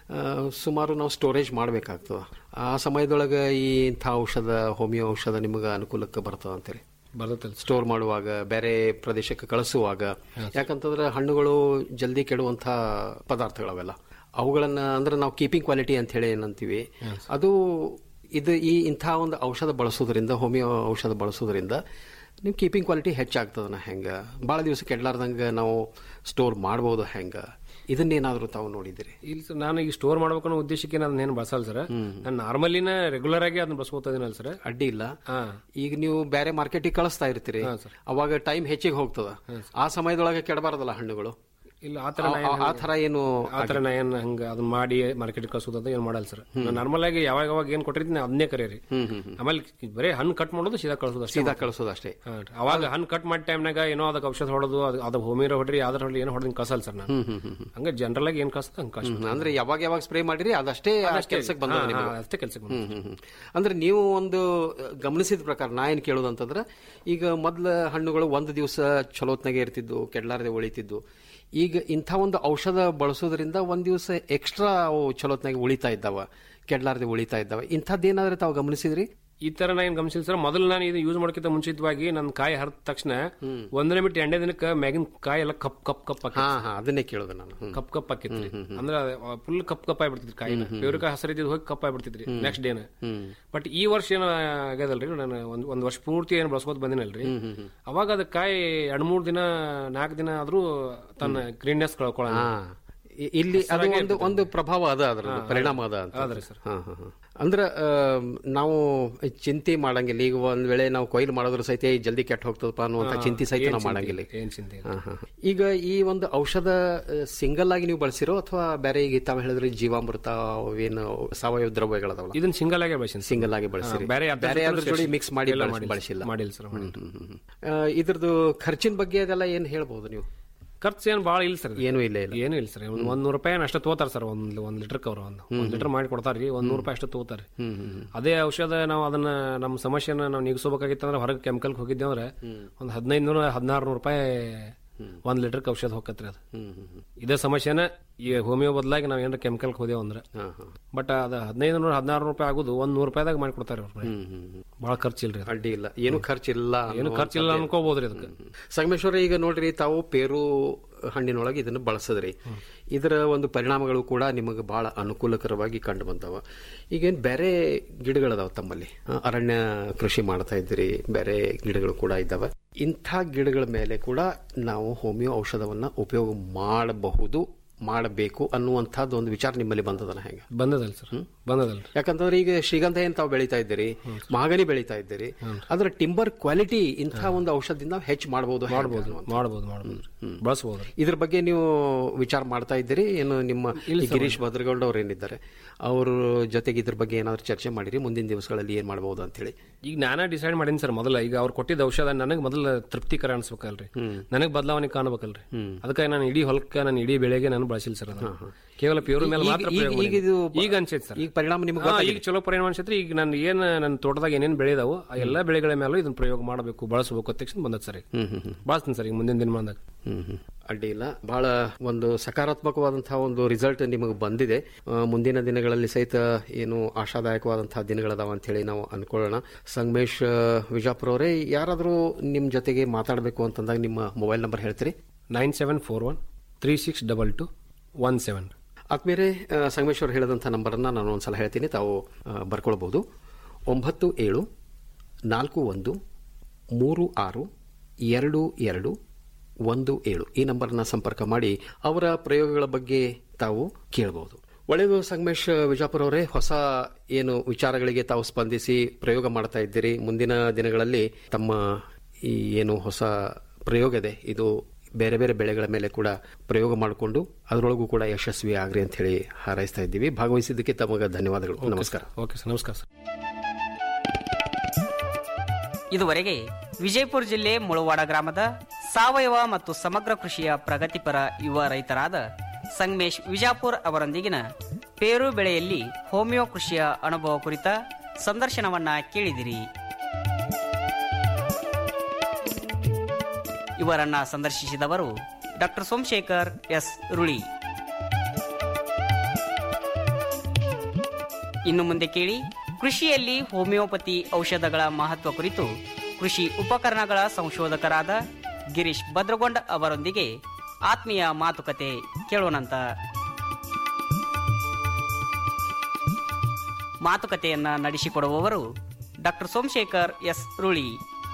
ಆ, ಸುಮಾರು ನಾವು ಸ್ಟೋರೇಜ್ ಮಾಡಬೇಕಾಗ್ತದೆ ಆ ಸಮಯದೊಳಗೆ ಈ ಇಂಥ ಔಷಧ ಹೋಮಿಯೋ ಔಷಧ ನಿಮಗೆ ಅನುಕೂಲಕ್ಕೆ ಬರ್ತದೆ ಅಂತೇಳಿ ಬರ್ತೈತೆ ಸ್ಟೋರ್ ಮಾಡುವಾಗ ಬೇರೆ ಪ್ರದೇಶಕ್ಕೆ ಕಳಿಸುವಾಗ ಯಾಕಂತಂದ್ರೆ ಹಣ್ಣುಗಳು ಜಲ್ದಿ ಕೆಡುವಂಥ ಪದಾರ್ಥಗಳವೆಲ್ಲ ಅವುಗಳನ್ನ ಅಂದ್ರೆ ನಾವು ಕೀಪಿಂಗ್ ಕ್ವಾಲಿಟಿ ಅಂತ ಹೇಳಿ ಏನಂತೀವಿ ಅದು ಇದು ಈ ಇಂಥ ಒಂದು ಔಷಧ ಬಳಸೋದ್ರಿಂದ ಹೋಮಿಯೋ ಔಷಧ ಬಳಸೋದ್ರಿಂದ ನೀವು ಕೀಪಿಂಗ್ ಕ್ವಾಲಿಟಿ ಹೆಚ್ಚಾಗ್ತದನ ಹೆಂಗ ಭಾಳ ದಿವಸ ಕೆಡ್ಲಾರ್ದಂಗೆ ನಾವು ಸ್ಟೋರ್ ಮಾಡ್ಬೋದು ಹೆಂಗ ಇದನ್ನೇನಾದ್ರೂ ತಾವು ನೋಡಿದಿರಿ ಇಲ್ಲ ಸರ್ ನಾನು ಈಗ ಸ್ಟೋರ್ ಮಾಡ್ಬೇಕು ಅನ್ನೋ ಉದ್ದೇಶಕ್ಕೆ ನಾನು ಏನು ಬಳಸಲ್ಲ ಸರ್ ನಾನು ನಾರ್ಮಲಿನ ರೆಗ್ಯುಲರ್ ಆಗಿ ಅದನ್ನ ಬಳಸ್ಕೊತಾ ಇದೀನಲ್ಲ ಸರ್ ಅಡ್ಡಿ ಇಲ್ಲ ಈಗ ನೀವು ಬೇರೆ ಮಾರ್ಕೆಟಿಗೆ ಕಳಿಸ್ತಾ ಇರ್ತೀರಿ ಅವಾಗ ಟೈಮ್ ಹೆಚ್ಚಿಗೆ ಹೋಗ್ತದ ಆ ಸಮಯದೊಳಗೆ ಕೆಡಬಾರದಲ್ಲ ಹಣ್ಣುಗಳು ಇಲ್ಲ ಆ ಥರ ಆ- ಆ ಥರ ಏನು ಆ ಥರ ನಾ ಏನು ಹಂಗ ಅದನ್ನ ಮಾಡಿ ಮಾರ್ಕೆಟ್ ಕಳ್ಸೋದು ಏನು ಮಾಡಲ್ಲ ಸರ್ ನಾರ್ಮಲ್ ಆಗಿ ಯಾವಾಗ ಯಾವಾಗ ಏನ್ ಕೊಟ್ಟಿರ್ತೀನಿ ಅದನ್ನೇ ಕರೀರಿ ಆಮೇಲೆ ಬರೀ ಹಣ್ಣು ಕಟ್ ಮಾಡೋದು ಸೀದಾ ಕಳ್ಸೋದು ಅಷ್ಟೇ ಸೀದಾ ಕಳಿಸೋದು ಅಷ್ಟೇ ಹಾ ರೀ. ಅವಾಗ ಹಣ್ಣು ಕಟ್ ಮಾಡಿ ಟೈಮ್ನಾಗ ಏನೋ ಅದಕ್ಕೆ ಔಷಧ ಹೊಡೋದು ಅದು ಅದು ಹೋಮಿರೋ ಹೊಡ್ರಿ ಯಾವ್ದಾರ ಹೊಡ್ರಿ ಏನೋ ಹೊಡೆದ್ ಕಳ್ಸಲ್ಲ ಸರ್ ನಾನು ಹಂಗ ಜನರಲ್ ಆಗಿ ಏನ್ ಕಳ್ಸದ ಹಂಗ ಕಳ್ಸ ಹ್ಮ್. ಅಂದ್ರೆ ಯಾವಾಗ ಯಾವಾಗ ಸ್ಪ್ರೇ ಮಾಡಿರಿ ಅದಷ್ಟೇ ಅದಷ್ಟೇ. ಕೆಲಸಕ್ಕೆ ಬಂದ ಹಾ, ಹಾ, ಅಷ್ಟೇ ಕೆಲ್ಸಕ್ಕೆ ಬಂದದ್ದು. ಹ್ಮ್ ಹ್ಮ್, ಹ್ಮ್. ಅಂದ್ರೆ ನೀವು ಒಂದು ಅಹ್, ಗಮನಿಸಿದ ಪ್ರಕಾರ ನಾ ಏನ್ ಕೇಳೋದು ಅಂತಂದ್ರೆ ಈಗ ಮೊದ್ಲ ಹಣ್ಣುಗಳು ಒಂದು ದಿವಸ ಚಲೋತ್ನಾಗೆ ಇರ್ತಿದ್ದು ಕೆಡ್ಲಾರದೆ ಉಳಿತಿದ್ದು ಈಗ ಇಂಥ ಒಂದು ಔಷಧ ಬಳಸೋದ್ರಿಂದ ಒಂದ್ ದಿವಸ ಎಕ್ಸ್ಟ್ರಾ ಅವು ಚಲೋತ್ನಾಗೆ ಉಳಿತಾ ಇದ್ದಾವ ಕೆಡ್ಲಾರದೆ ಉಳಿತಾ ಇದ್ದಾವ ಇಂಥದ್ದೇನಾದ್ರೆ ತಾವು ಗಮನಿಸಿದ್ರಿ ಈ ತರ ನಾ ಏನ್ ಗಮನಿಸಿಲ್ಲ ಸರ್ ಮೊದಲು ನಾನು ಇದು ಯೂಸ್ ಮಾಡ್ಕಿಂತ ಮುಂಚಿತವಾಗಿ ನನ್ನ ಕಾಯಿ ಹರಿದ ತಕ್ಷಣ ಒಂದನೇ ಬಿಟ್ಟು ಎರಡನೇ ದಿನಕ್ಕೆ ಮ್ಯಾಗಿನ ಕಾಯಿ ಎಲ್ಲ ಕಪ್ ಕಪ್ ಕಪ್ ಹಾ ಹಾ ಅದನ್ನೇ ಕೇಳೋದು ನಾನು ಹ್ಮ್. ಕಪ್ ಕಪ್ ಹಾಕಿತ್ರಿ ಅಂದ್ರೆ ಫುಲ್ ಕಪ್ ಕಪ್ ಆಗ್ಬಿಡ್ತಿದ್ರಿ ಕಾಯಿನ ಬೇವ್ರಿಕಾಯಿ ಹಸರಿದ್ದು ಹೋಗಿ ಕಪ್ ಆಗ್ಬಿಡ್ತಿದ್ರಿ ನೆಕ್ಸ್ಟ್ ಡೇನ ಬಟ್ ಈ ವರ್ಷ ಏನ ಆಗ್ಯದಲ್ರಿ ನಾನು ಒಂದ್ ಒಂದ್ ವರ್ಷ ಪೂರ್ತಿ ಏನ್ ಬಳಸ್ಕೊತ ಬಂದಿನಲ್ರಿ ಅವಾಗ ಅದ ಕಾಯಿ ಎರಡ್ ಮೂರ್ ದಿನ ನಾಲ್ಕು ದಿನ ಆದ್ರೂ ತನ್ನ ಗ್ರೀನ್ನೆಸ್ ಕಳ್ಕೊಳ್ಳ ಹಾ. ಇ- ಇಲ್ಲಿ ಅದು ಒಂದು ಒಂದು ಪ್ರಭಾವ ಅದ ಅದರ ಪರಿಣಾಮ ಅದ ಅಂತ ಅದ್ರಿ ಸರ್. ಹಾ, ಹಾ, ಹಾ. ಅಂದ್ರ ಆ, ನಾವು ಚಿಂತೆ ಮಾಡಂಗಿಲ್ಲ ಈಗ ಒಂದ್ ವೇಳೆ ನಾವು ಕೊಯ್ಲು ಮಾಡಿದ್ರು ಸಹಿತ ಈ ಜಲ್ದಿ ಕೆಟ್ಟ ಹೋಗ್ತದಪ್ಪ ಅನ್ನುವಂತ ಚಿಂತೆ ಸಹಿತ ನಾವು ಮಾಡಂಗಿಲ್ಲ ಈಗ. ಏನ್ ಚಿಂತೆ ಇಲ್ಲ. ಹಾ, ಹಾ, ಹಾ. ಈಗ ಈ ಒಂದು ಔಷಧ ಸಿಂಗಲ್ ಆಗಿ ನೀವು ಬಳಸಿರೋ ಅಥವಾ ಬೇರೆ ಈಗ ತಾವು ಹೇಳಿದ್ರೆ ಜೀವಾಮೃತ ಏನು ಸಾವಯವ ದ್ರವ್ಯಗಳದಾವಲ್ಲ ಇದನ್ನ ಸಿಂಗಲ್ ಆಗೇ ಬಳಸಿನಿ ಸಿಂಗಲ್ ಆಗಿ ಬಳಸಿರಿ ಬೇರೆ ಅದ್ರ ಬೇರೆ ಜೊತೆ ಅದ್ರ ಜೋಡಿ ಸೇರ್ಸಿ- ಮಿಕ್ಸ್ ಮಾಡಿ ಇಲ್ಲ ಬಳಸಿ- ಮಾಡಿಲ್ಲ. ಬಳಸಿಲ್ಲ ಮಾಡಿಲ್ಲ ಸರ್ ಹ್ಮ್, ಹ್ಮ್, ಹ್ಮ್. ಆ, ಇದ್ರದ್ದು ಖರ್ಚಿನ ಬಗ್ಗೆ ಅದೆಲ್ಲ ಏನ್ ಹೇಳ್ಬೋದು ನೀವು ಖರ್ಚು ಏನು ಭಾಳ ಇಲ್ಲ ಸರ್ ಏನೂ ಇಲ್ಲ ಇಲ್ಲ ಏನು ಇಲ್ಲ ಸರ್ ಒಂದು ಒಂದ್ ನೂರು ರೂಪಾಯಿ ಅಷ್ಟೇ ತಗೋತಾರ ಸರ್ ಒಂದ್ ಒಂದ್ ಲೀಟರ್ ಅವ್ರು ಒಂದು ಒಂದ್ ಲೀಟರ್ ಮಾಡಿ ಕೊಡ್ತಾರ್ರಿ ಒಂದ್ ನೂರು ರೂಪಾಯಿ ಅಷ್ಟೇ ತಗೋತಾರೆ ಅದೇ ಔಷಧ ನಾವು ಅದನ್ನ ನಮ್ಮ ಸಮಸ್ಯೆನ ನಾವು ನೀಗಿಸಬೇಕಾಗಿತ್ತು ಅಂದ್ರೆ ಹೊರಗೆ ಕೆಮಿಕಲ್ ಹೋಗಿದ್ದೆ ಅಂದ್ರೆ ಒಂದ್ ಹದಿನೈದು ನೂರ ಹದಿನಾರು ನೂರು ರೂಪಾಯಿ ಒಂದ್ ಲೀಟರ್ ಔಷಧ ಹೋಗತ್ರಿ ಅದು ಇದೇ ಸಮಸ್ಯೆನ ಈ ಹೋಮಿಯೋ ಬದಲಾಗಿ ನಾವ್ ಏನಾರ ಕೆಮಿಕಲ್ ಹೋದೇವ್ ಅಂದ್ರೆ ಬಟ್ ಅದ ಹದಿನೈದು ನೂರ ಹದಿನಾರು ರೂಪಾಯಿ ಆಗುದು ಒಂದ್ ನೂರು ರೂಪಾಯಿದಾಗ ಮಾಡಿ ಕೊಡ್ತಾರೆ ಅವ್ರು ಭಾಳ ಖರ್ಚಿಲ್ರಿ ಅದು. ಅಡ್ಡಿ ಇಲ್ಲ ಏನು ಖರ್ಚಿಲ್ಲ ಏನು ಖರ್ಚಿಲ್ಲ ಅನ್ಕೋಬಹುದ್ರಿ ಅದಕ್ಕೆ ಸಂಗಮೇಶ್ವರ ಈಗ ನೋಡ್ರಿ ತಾವು ಪೇರು ಹಣ್ಣಿನೊಳಗೆ ಇದನ್ನು ಬಳಸದ್ರಿ ಇದರ ಒಂದು ಪರಿಣಾಮಗಳು ಕೂಡ ನಿಮಗೆ ಬಹಳ ಅನುಕೂಲಕರವಾಗಿ ಕಂಡು ಬಂದವ ಈಗೇನು ಬೇರೆ ಗಿಡಗಳದಾವ ತಮ್ಮಲ್ಲಿ ಆ, ಅರಣ್ಯ ಕೃಷಿ ಮಾಡ್ತಾ ಇದ್ದೀರಿ ಬೇರೆ ಗಿಡಗಳು ಕೂಡ ಇದ್ದಾವೆ ಇಂಥ ಗಿಡಗಳ ಮೇಲೆ ಕೂಡ ನಾವು ಹೋಮಿಯೋ ಔಷಧವನ್ನ ಉಪಯೋಗ ಮಾಡಬಹುದು ಮಾಡಬೇಕು ಅನ್ನುವಂಥದ್ದು ಒಂದು ವಿಚಾರ ನಿಮ್ಮಲ್ಲಿ ಬಂದದನ ಹೆಂಗ ಬಂದದಲ್ಲ ಸರ್ ಬಂದದಲ್ರಿ ಯಾಕಂತಂದ್ರೆ ಈಗ ಶ್ರೀಗಂಧ ಏನ್ ತಾವು ಬೆಳೀತಾ ಇದ್ದೀರಿ ಮಹಾಗನಿ ಬೆಳೀತಾ ಇದ್ದೀರಿ ಅದರ ಟಿಂಬರ್ ಕ್ವಾಲಿಟಿ ಇಂಥ ಒಂದು ಔಷಧದಿಂದ ಹೆಚ್ಚು ಮಾಡಬಹುದು ಮಾಡ್ಬೋದು ಮಾಡ್ಬೋದು ಮಾಡ್ಬೋದು ಬಳಸ್ಬೋದು ಇದ್ರ ಬಗ್ಗೆ ನೀವು ವಿಚಾರ ಮಾಡ್ತಾ ಇದ್ದೀರಿ ಏನು ನಿಮ್ಮ ಈ ಗಿರೀಶ್ ಭದ್ರಗೌಡ ಅವ್ರು ಏನಿದ್ದಾರೆ ಅವ್ರ ಜೊತೆಗೆ ಇದ್ರ ಬಗ್ಗೆ ಏನಾದ್ರು ಚರ್ಚೆ ಮಾಡಿರಿ ಮುಂದಿನ ದಿವಸಗಳಲ್ಲಿ ಏನ್ ಮಾಡಬಹುದು ಅಂತ ಹೇಳಿ ಈಗ ನಾನೇ ಡಿಸೈಡ್ ಮಾಡೀನಿ ಸರ್ ಮೊದಲ ಈಗ ಅವ್ರು ಕೊಟ್ಟಿದ್ದ ಔಷಧ ನನಗೆ ಮೊದಲ ತೃಪ್ತಿಕರ ಅನ್ಸ್ಬೇಕಲ್ರಿ ನನಗೆ ಬದಲಾವಣೆ ಕಾಣಬೇಕಲ್ರಿ ಅದಕ್ಕೆ ನಾನು ಇಡೀ ಹೊಲಕ್ಕೆ ನಾನು ಇಡೀ ಬೆಳೆಗೆ ನಾನು ಬಳಸಿಲ್ಲ ಸರ್ ಅದನ್ನ ಕೇವಲ ಪ್ಯೂರ್ ಮೇಲೆ ಈಗ- ಮಾತ್ರ ಈಗ- ಪ್ರಯೋಗ ಈಗ ಇದು ಮಾಡೀನಿ. ಈಗ ಅನ್ಸೈತೆ ಸರ್ ಈಗ ಪರಿಣಾಮ ನಿಮ್ಗೆ ಹಾ, ಈಗ ಚಲೋ ಪರಿಣಾಮ ಅನ್ಸೈತ್ರಿ ಈಗ ನಾನು ಏನ್ ನನ್ನ ತೋಟದಾಗ ಏನೇನ್ ಬೆಳೆದಾವು ಆ ಎಲ್ಲಾ ಬೆಳೆಗಳ ಮೇಲೂ ಇದನ್ನ ಪ್ರಯೋಗ ಮಾಡಬೇಕು ಬಳಸಬೇಕು ಅಂತ ತಕ್ಷಣ ಬಂದದ್ ಸರ್ ಈಗ ಬಳಸ್ತೀನಿ ಸರ್ ಈಗ ಮುಂದಿನ ದಿನಮಾನದಾಗ ಹ್ಮ್ ಹ್ಮ್. ಅಡ್ಡಿ ಇಲ್ಲ ಬಹಳ ಒಂದು ಸಕಾರಾತ್ಮಕವಾದಂತಹ ಒಂದು ರಿಸಲ್ಟ್ ನಿಮಗೆ ಬಂದಿದೆ ಆ, ಮುಂದಿನ ದಿನಗಳಲ್ಲಿ ಸಹಿತ ಏನು ಆಶಾದಾಯಕವಾದಂತಹ ದಿನಗಳದಾವ ಅಂತ ಹೇಳಿ ನಾವು ಅನ್ಕೊಳ್ಳೋಣ ಸಂಗಮೇಶ್ ಆ, ವಿಜಾಪುರ ಅವರೇ ಯಾರಾದರೂ ನಿಮ್ಮ ಜೊತೆಗೆ ಮಾತಾಡಬೇಕು ಅಂತಂದಾಗ ನಿಮ್ಮ ಮೊಬೈಲ್ ನಂಬರ್ ಹೇಳ್ತೀರಿ nine seven four one three six double two one seven ಆದ್ಮೇಲೆ ಆ, ಸಂಗಮೇಶ್ ಅವರು ಹೇಳಿದಂಥ ನಂಬರನ್ನು ನಾನು ಒಂದ್ಸಲ ಹೇಳ್ತೀನಿ ತಾವು ಆ, ಬರ್ಕೊಳ್ಬಹುದು ಒಂಬತ್ತು ಏಳು ನಾಲ್ಕು ಒಂದು ಮೂರು ಆರು ಎರಡು ಎರಡು ಒಂದು ಏಳು ಈ ನಂಬರ್ನ ಸಂಪರ್ಕ ಮಾಡಿ ಅವರ ಪ್ರಯೋಗಗಳ ಬಗ್ಗೆ ತಾವು ಕೇಳಬಹುದು ಒಳ್ಳೆಯದು ಸಂಗಮೇಶ್ ವಿಜಾಪುರ ಅವರೇ ಹೊಸ ಏನು ವಿಚಾರಗಳಿಗೆ ತಾವು ಸ್ಪಂದಿಸಿ ಪ್ರಯೋಗ ಮಾಡ್ತಾ ಇದ್ದೀರಿ ಮುಂದಿನ ದಿನಗಳಲ್ಲಿ ತಮ್ಮ ಈ ಏನು ಹೊಸ ಪ್ರಯೋಗ ಇದೆ ಇದು ಬೇರೆ ಬೇರೆ ಬೆಳೆಗಳ ಮೇಲೆ ಕೂಡ ಪ್ರಯೋಗ ಮಾಡಿಕೊಂಡು ಅದರೊಳಗೂ ಕೂಡ ಯಶಸ್ವಿ ಆಗ್ರಿ ಅಂತ ಹೇಳಿ ಹಾರೈಸ್ತಾ ಇದ್ದೀವಿ ಭಾಗವಹಿಸಿದ್ದಕ್ಕೆ ತಮಗೆ ಧನ್ಯವಾದಗಳು ನಮಸ್ಕಾರ ಓಕೆ ಸರ್ ನಮಸ್ಕಾರ ಸರ್ ಇದುವರೆಗೆ ವಿಜಯಪುರ ಜಿಲ್ಲೆ ಮುಳವಾಡ ಗ್ರಾಮದ ಸಾವಯವ ಮತ್ತು ಸಮಗ್ರ ಕೃಷಿಯ ಪ್ರಗತಿಪರ ಯುವ ರೈತರಾದ ಸಂಗಮೇಶ್ ವಿಜಾಪುರ್ ಅವರೊಂದಿಗಿನ ಪೇರು ಬೆಳೆಯಲ್ಲಿ ಹೋಮಿಯೋ ಕೃಷಿಯ ಅನುಭವ ಕುರಿತ ಸಂದರ್ಶನವನ್ನ ಕೇಳಿದಿರಿ ಇವರನ್ನ ಸಂದರ್ಶಿಸಿದವರು ಡಾಕ್ಟರ್ ಸೋಮಶೇಖರ್ ಎಸ್ ರುಳಿ ಇನ್ನು ಮುಂದೆ ಕೇಳಿ ಕೃಷಿಯಲ್ಲಿ ಹೋಮಿಯೋಪತಿ ಔಷಧಗಳ ಮಹತ್ವ ಕುರಿತು ಕೃಷಿ ಉಪಕರಣಗಳ ಸಂಶೋಧಕರಾದ ಗಿರೀಶ್ ಭದ್ರಗೊಂಡ ಅವರೊಂದಿಗೆ ಆತ್ಮೀಯ ಮಾತುಕತೆ ಕೇಳೋಣಂತ ಮಾತುಕತೆಯನ್ನ ನಡೆಸಿಕೊಡುವವರು ಡಾಕ್ಟರ್ ಸೋಮಶೇಖರ್ ಎಸ್ ರುಳಿ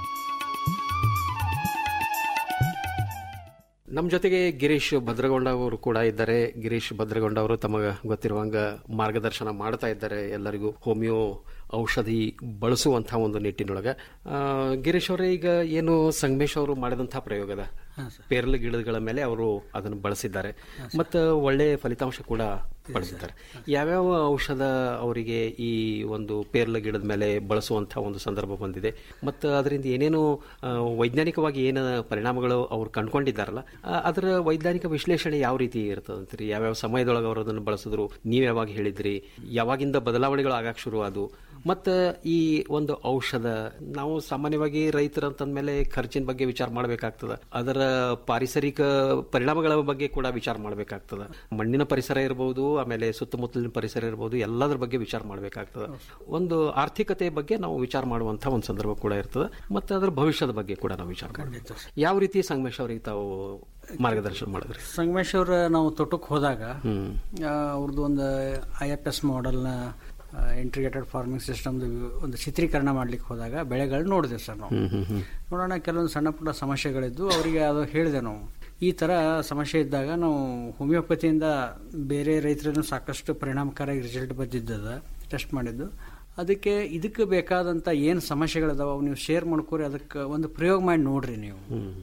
ನಮ್ಮ ಜೊತೆಗೆ ಗಿರೀಶ್ ಭದ್ರಗೊಂಡ ಅವರು ಕೂಡ ಇದ್ದಾರೆ ಗಿರೀಶ್ ಭದ್ರಗೊಂಡ ಅವರು ತಮಗೆ ಗೊತ್ತಿರುವಂಗ ಮಾರ್ಗದರ್ಶನ ಮಾಡ್ತಾ ಇದ್ದಾರೆ ಎಲ್ಲರಿಗೂ ಹೋಮಿಯೋ ಔಷಧಿ ಬಳಸುವಂತಹ ಒಂದು ನಿಟ್ಟಿನೊಳಗ ಆ, ಗಿರೀಶ್ ಅವರೇ ಈಗ ಏನು ಸಂಗಮೇಶ್ ಅವರು ಮಾಡಿದಂತಹ ಪ್ರಯೋಗದ ಪೇರ್ಲ ಗಿಡಗಳ ಮೇಲೆ ಅವರು ಅದನ್ನು ಬಳಸಿದ್ದಾರೆ ಮತ್ತು ಒಳ್ಳೆ ಫಲಿತಾಂಶ ಕೂಡ ಪಡೆದಿದ್ದಾರೆ ಯಾವ್ಯಾವ ಔಷಧ ಅವರಿಗೆ ಈ ಒಂದು ಪೇರ್ಲ ಗಿಡದ ಮೇಲೆ ಬಳಸುವಂತಹ ಒಂದು ಸಂದರ್ಭ ಬಂದಿದೆ ಮತ್ತು ಅದರಿಂದ ಏನೇನು ಆ, ವೈಜ್ಞಾನಿಕವಾಗಿ ಏನು ಪರಿಣಾಮಗಳು ಅವ್ರು ಕಂಡುಕೊಂಡಿದ್ದಾರಲ್ಲ ಆ, ಅದರ ವೈಜ್ಞಾನಿಕ ವಿಶ್ಲೇಷಣೆ ಯಾವ ರೀತಿ ಇರ್ತದೆ ಅಂತೀರಿ ಯಾವ್ಯಾವ ಸಮಯದೊಳಗೆ ಅವರು ಅದನ್ನು ಬಳಸಿದ್ರು ನೀವು ಯಾವಾಗ ಹೇಳಿದ್ರಿ ಯಾವಾಗಿಂದ ಬದಲಾವಣೆಗಳು ಆಗಕ್ಕೆ ಶುರು ಆದವು ಮತ್ತು ಈ ಒಂದು ಔಷಧ ನಾವು ಸಾಮಾನ್ಯವಾಗಿ ರೈತರ ಅಂತಂದ್ಮೇಲೆ ಖರ್ಚಿನ ಬಗ್ಗೆ ವಿಚಾರ ಮಾಡಬೇಕಾಗ್ತದೆ ಅದರ ಪಾರಿಸರಿಕ ಪರಿಣಾಮಗಳ ಬಗ್ಗೆ ಕೂಡ ವಿಚಾರ ಮಾಡಬೇಕಾಗ್ತದೆ ಮಣ್ಣಿನ ಪರಿಸರ ಇರಬಹುದು ಆಮೇಲೆ ಸುತ್ತಮುತ್ತಲಿನ ಪರಿಸರ ಇರಬಹುದು ಎಲ್ಲದರ ಬಗ್ಗೆ ವಿಚಾರ ಮಾಡಬೇಕಾಗ್ತದೆ ಒಂದು ಆರ್ಥಿಕತೆ ಬಗ್ಗೆ ನಾವು ವಿಚಾರ ಮಾಡುವಂತಹ ಒಂದು ಸಂದರ್ಭ ಕೂಡ ಇರ್ತದೆ ಮತ್ತು ಅದರ ಭವಿಷ್ಯದ ಬಗ್ಗೆ ಕೂಡ ನಾವು ವಿಚಾರ ಮಾಡಬೇಕು ಯಾವ ರೀತಿ ಸಂಗಮೇಶ್ ಅವರಿಗೆ ತಾವು ಮಾರ್ಗದರ್ಶನ ಮಾಡಿದ್ರಿ ಸಂಗಮೇಶ್ ಅವ್ರ ನಾವು ತೋಟಕ್ಕೆ ಹೋದಾಗ ಆ, ಅವ್ರದ್ದು ಒಂದು ಐ ಎಫ್ ಎಸ್ ಮಾಡೆಲ್ನ ಇಂಟಿಗ್ರೇಟೆಡ್ ಫಾರ್ಮಿಂಗ್ ಸಿಸ್ಟಮ್ದು ಒಂದು ಚಿತ್ರೀಕರಣ ಮಾಡ್ಲಿಕ್ಕೆ ಹೋದಾಗ ಬೆಳೆಗಳು ನೋಡಿದೆ ಸರ್ ನಾವು ನೋಡೋಣ ಕೆಲವೊಂದು ಸಣ್ಣ ಪುಟ್ಟ ಸಮಸ್ಯೆಗಳಿದ್ದು ಅವರಿಗೆ ಅದು ಹೇಳಿದೆ ನಾವು ಈ ಥರ ಸಮಸ್ಯೆ ಇದ್ದಾಗ ನಾವು ಹೋಮಿಯೋಪತಿಯಿಂದ ಬೇರೆ ರೈತರನ್ನು ಸಾಕಷ್ಟು ಪರಿಣಾಮಕಾರಿಯಾಗಿ ರಿಸಲ್ಟ್ ಬಂದಿದ್ದದ ಟೆಸ್ಟ್ ಮಾಡಿದ್ದು ಅದಕ್ಕೆ ಇದಕ್ಕೆ ಬೇಕಾದಂಥ ಏನು ಸಮಸ್ಯೆಗಳಿದಾವೆ ಅವು ನೀವು ಶೇರ್ ಮಾಡ್ಕೊರಿ ಅದಕ್ಕೆ ಒಂದು ಪ್ರಯೋಗ ಮಾಡಿ ನೋಡ್ರಿ ನೀವು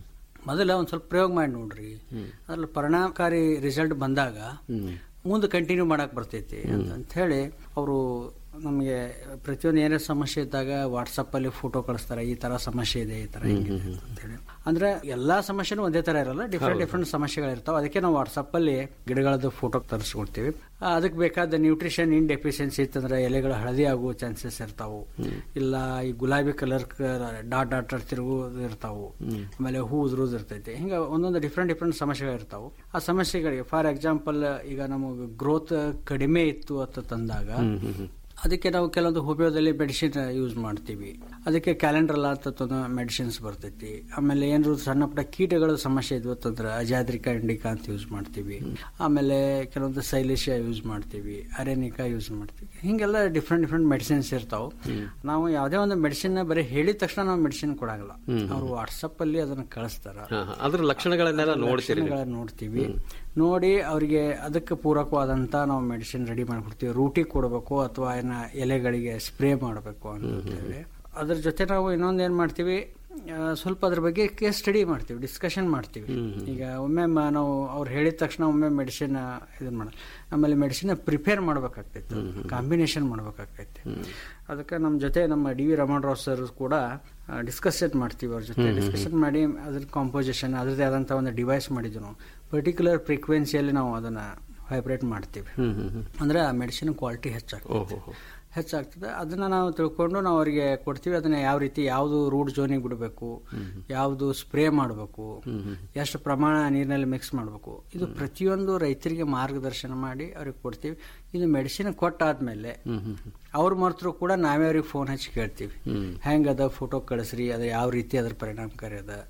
ಮೊದಲ ಒಂದು ಸ್ವಲ್ಪ ಪ್ರಯೋಗ ಮಾಡಿ ನೋಡ್ರಿ ಅದ್ರಲ್ಲಿ ಪರಿಣಾಮಕಾರಿ ರಿಸಲ್ಟ್ ಬಂದಾಗ ಮುಂದೆ ಕಂಟಿನ್ಯೂ ಮಾಡಕ್ ಬರ್ತೈತಿ ಅಂತ ಅಂತ ಹೇಳಿ ಅವರು ನಮಗೆ ಪ್ರತಿಯೊಂದು ಏನೇ ಸಮಸ್ಯೆ ಇದ್ದಾಗ ವಾಟ್ಸಪ್ ಅಲ್ಲಿ ಫೋಟೋ ಕಳಿಸ್ತಾರೆ ಈ ತರ ಸಮಸ್ಯೆ ಇದೆ ಈ ತರ ಹಿಂಗಿದೆ ಅಂತ ಹೇಳಿ ಅಂದ್ರೆ ಎಲ್ಲಾ ಸಮಸ್ಯೆನೂ ಒಂದೇ ತರ ಇರಲ್ಲ ಡಿಫ್ರೆಂಟ್ ಡಿಫ್ರೆಂಟ್ ಸಮಸ್ಯೆಗಳಿರ್ತಾವೆ ಅದಕ್ಕೆ ನಾವು ವಾಟ್ಸಪ್ ಅಲ್ಲಿ ಗಿಡಗಳದ್ದು ಫೋಟೋ ತರಿಸ್ಕೊಡ್ತೀವಿ ಆ, ಅದಕ್ಕೆ ಬೇಕಾದ ನ್ಯೂಟ್ರಿಷನ್ ಇನ್ ಡೆಫಿಷಿಯನ್ಸಿ ಇತ್ತಂದ್ರೆ ಎಲೆಗಳು ಹಳದಿ ಆಗುವ ಚಾನ್ಸಸ್ ಇರ್ತಾವು ಇಲ್ಲ ಈ ಗುಲಾಬಿ ಕಲರ್ ಡಾಟ್ ಡಾಟ್ ತಿರುಗುವುದು ಇರ್ತಾವು ಆಮೇಲೆ ಹೂ ಉದುರೋದು ಇರ್ತೈತಿ ಹಿಂಗ ಒಂದೊಂದು ಡಿಫ್ರೆಂಟ್ ಡಿಫ್ರೆಂಟ್ ಸಮಸ್ಯೆಗಳು ಇರ್ತಾವು ಆ ಸಮಸ್ಯೆಗಳಿಗೆ ಫಾರ್ ಎಕ್ಸಾಂಪಲ್ ಈಗ ನಮಗೆ ಗ್ರೋತ್ ಕಡಿಮೆ ಇತ್ತು ಅಂತ ತಂದಾಗ ಅದಕ್ಕೆ ನಾವು ಕೆಲವೊಂದು ಹೋಮಿಯೋದಲ್ಲಿ ಮೆಡಿಸಿನ್ ಯೂಸ್ ಮಾಡ್ತೀವಿ ಅದಕ್ಕೆ ಕ್ಯಾಲೆಂಡ್ರಲ್ಲ ಅಂತ ಮೆಡಿಸಿನ್ಸ್ ಬರ್ತೈತಿ ಆಮೇಲೆ ಏನಾದ್ರು ಸಣ್ಣ ಪುಟ್ಟ ಕೀಟಗಳ ಸಮಸ್ಯೆ ಇದ್ವು ಅಂತಂದ್ರೆ ಅಜಾದ್ರಿಕಾ ಇಂಡಿಕಾ ಅಂತ ಯೂಸ್ ಮಾಡ್ತೀವಿ ಆಮೇಲೆ ಕೆಲವೊಂದು ಸೈಲೇಶಿಯಾ ಯೂಸ್ ಮಾಡ್ತೀವಿ ಅರೆನಿಕಾ ಯೂಸ್ ಮಾಡ್ತೀವಿ ಹಿಂಗೆಲ್ಲ ಡಿಫ್ರೆಂಟ್ ಡಿಫ್ರೆಂಟ್ ಮೆಡಿಸಿನ್ಸ್ ಇರ್ತಾವೆ ನಾವು ಯಾವುದೇ ಒಂದು ಮೆಡಿಸಿನ್ ಬರೀ ಹೇಳಿದ ತಕ್ಷಣ ನಾವು ಮೆಡಿಸಿನ್ ಕೊಡಂಗಿಲ್ಲ ಅವ್ರು ವಾಟ್ಸಪ್ ಅಲ್ಲಿ ಅದನ್ನ ಕಳಿಸ್ತಾರ ಹಾ, ಹಾ. ಅದ್ರ ಲಕ್ಷಣಗಳನ್ನೆಲ್ಲ ನೋಡ್ತೀರಿ ನೀವು. ಲಕ್ಷಣಗಳನ್ನ ನೋಡ್ತೀವಿ ನೋಡಿ ಅವರಿಗೆ ಅದಕ್ಕೆ ಪೂರಕವಾದಂತ ನಾವು ಮೆಡಿಸಿನ್ ರೆಡಿ ಮಾಡ್ಕೊಡ್ತೀವಿ ರೂಟಿಗೆ ಕೊಡಬೇಕು ಅಥವಾ ಏನ ಎಲೆಗಳಿಗೆ ಸ್ಪ್ರೇ ಮಾಡಬೇಕು ಅಂತ ಹೇಳಿ ಅದ್ರ ಜೊತೆ ನಾವು ಇನ್ನೊಂದು ಏನ್ ಮಾಡ್ತೀವಿ ಆ, ಸ್ವಲ್ಪ ಅದ್ರ ಬಗ್ಗೆ ಕೇಸ್ ಸ್ಟಡಿ ಮಾಡ್ತೀವಿ ಡಿಸ್ಕಷನ್ ಮಾಡ್ತೀವಿ ಈಗ ಒಮ್ಮೆ ಮ- ನಾವು ಅವ್ರು ಹೇಳಿದ ತಕ್ಷಣ ಒಮ್ಮೆ ಮೆಡಿಸಿನ್ ಇದನ್ನ ಮಾಡ ಆಮೇಲೆ ಮೆಡಿಸಿನ್ ಪ್ರಿಪೇರ್ ಮಾಡ್ಬೇಕಾಗ್ತೈತೆ ಕಾಂಬಿನೇಷನ್ ಮಾಡ್ಬೇಕಾಗ್ತೈತೆ ಅದಕ್ಕೆ ನಮ್ಮ ಜೊತೆ ನಮ್ಮ ಡಿ ವಿ ರಮಣರಾವ್ ಸರ್ ಕೂಡ ಡಿಸ್ಕಷನ್ ಮಾಡ್ತೀವಿ ಅವ್ರ ಜೊತೆ ಡಿಸ್ಕಷನ್ ಮಾಡಿ ಅದ್ರ ಕಾಂಪೋಸಿಷನ್ ಅದ್ರದ್ದೇ ಆದಂಥ ಒಂದು ಡಿವೈಸ್ ಮಾಡಿದ್ವಿ ನಾವು ಪರ್ಟಿಕ್ಯುಲರ್ ಫ್ರೀಕ್ವೆನ್ಸಿಯಲ್ಲಿ ನಾವು ಅದನ್ನ ವೈಬ್ರೇಟ್ ಮಾಡ್ತೀವಿ ಅಂದ್ರೆ ಆ ಮೆಡಿಸಿನ್ ಕ್ವಾಲಿಟಿ ಹೆಚ್ಚಾಗ್ತದೆ ಹೆಚ್ಚಾಗ್ತದೆ ಅದನ್ನ ನಾವು ತಿಳ್ಕೊಂಡು ನಾವು ಅವರಿಗೆ ಕೊಡ್ತೀವಿ ಅದನ್ನ ಯಾವ ರೀತಿ ಯಾವುದು ರೂಟ್ ಜೋನಿಗೆ ಬಿಡಬೇಕು ಯಾವುದು ಸ್ಪ್ರೇ ಮಾಡಬೇಕು ಎಷ್ಟು ಪ್ರಮಾಣ ನೀರಿನಲ್ಲಿ ಮಿಕ್ಸ್ ಮಾಡಬೇಕು ಇದು ಪ್ರತಿಯೊಂದು ರೈತರಿಗೆ ಮಾರ್ಗದರ್ಶನ ಮಾಡಿ ಅವ್ರಿಗೆ ಕೊಡ್ತೀವಿ ಇದು ಮೆಡಿಸಿನ್ ಕೊಟ್ಟಾದ್ಮೇಲೆ ಅವ್ರ ಮರ್ತರು ಕೂಡ ನಾವೇ ಅವ್ರಿಗೆ ಫೋನ್ ಹಚ್ಚಿ ಕೇಳ್ತೀವಿ ಹೆಂಗದ ಫೋಟೋ ಕಳಿಸ್ರಿ ಅದ ಯಾವ ರೀತಿ ಅದ್ರ ಪರಿಣಾಮಕಾರಿ ಅದ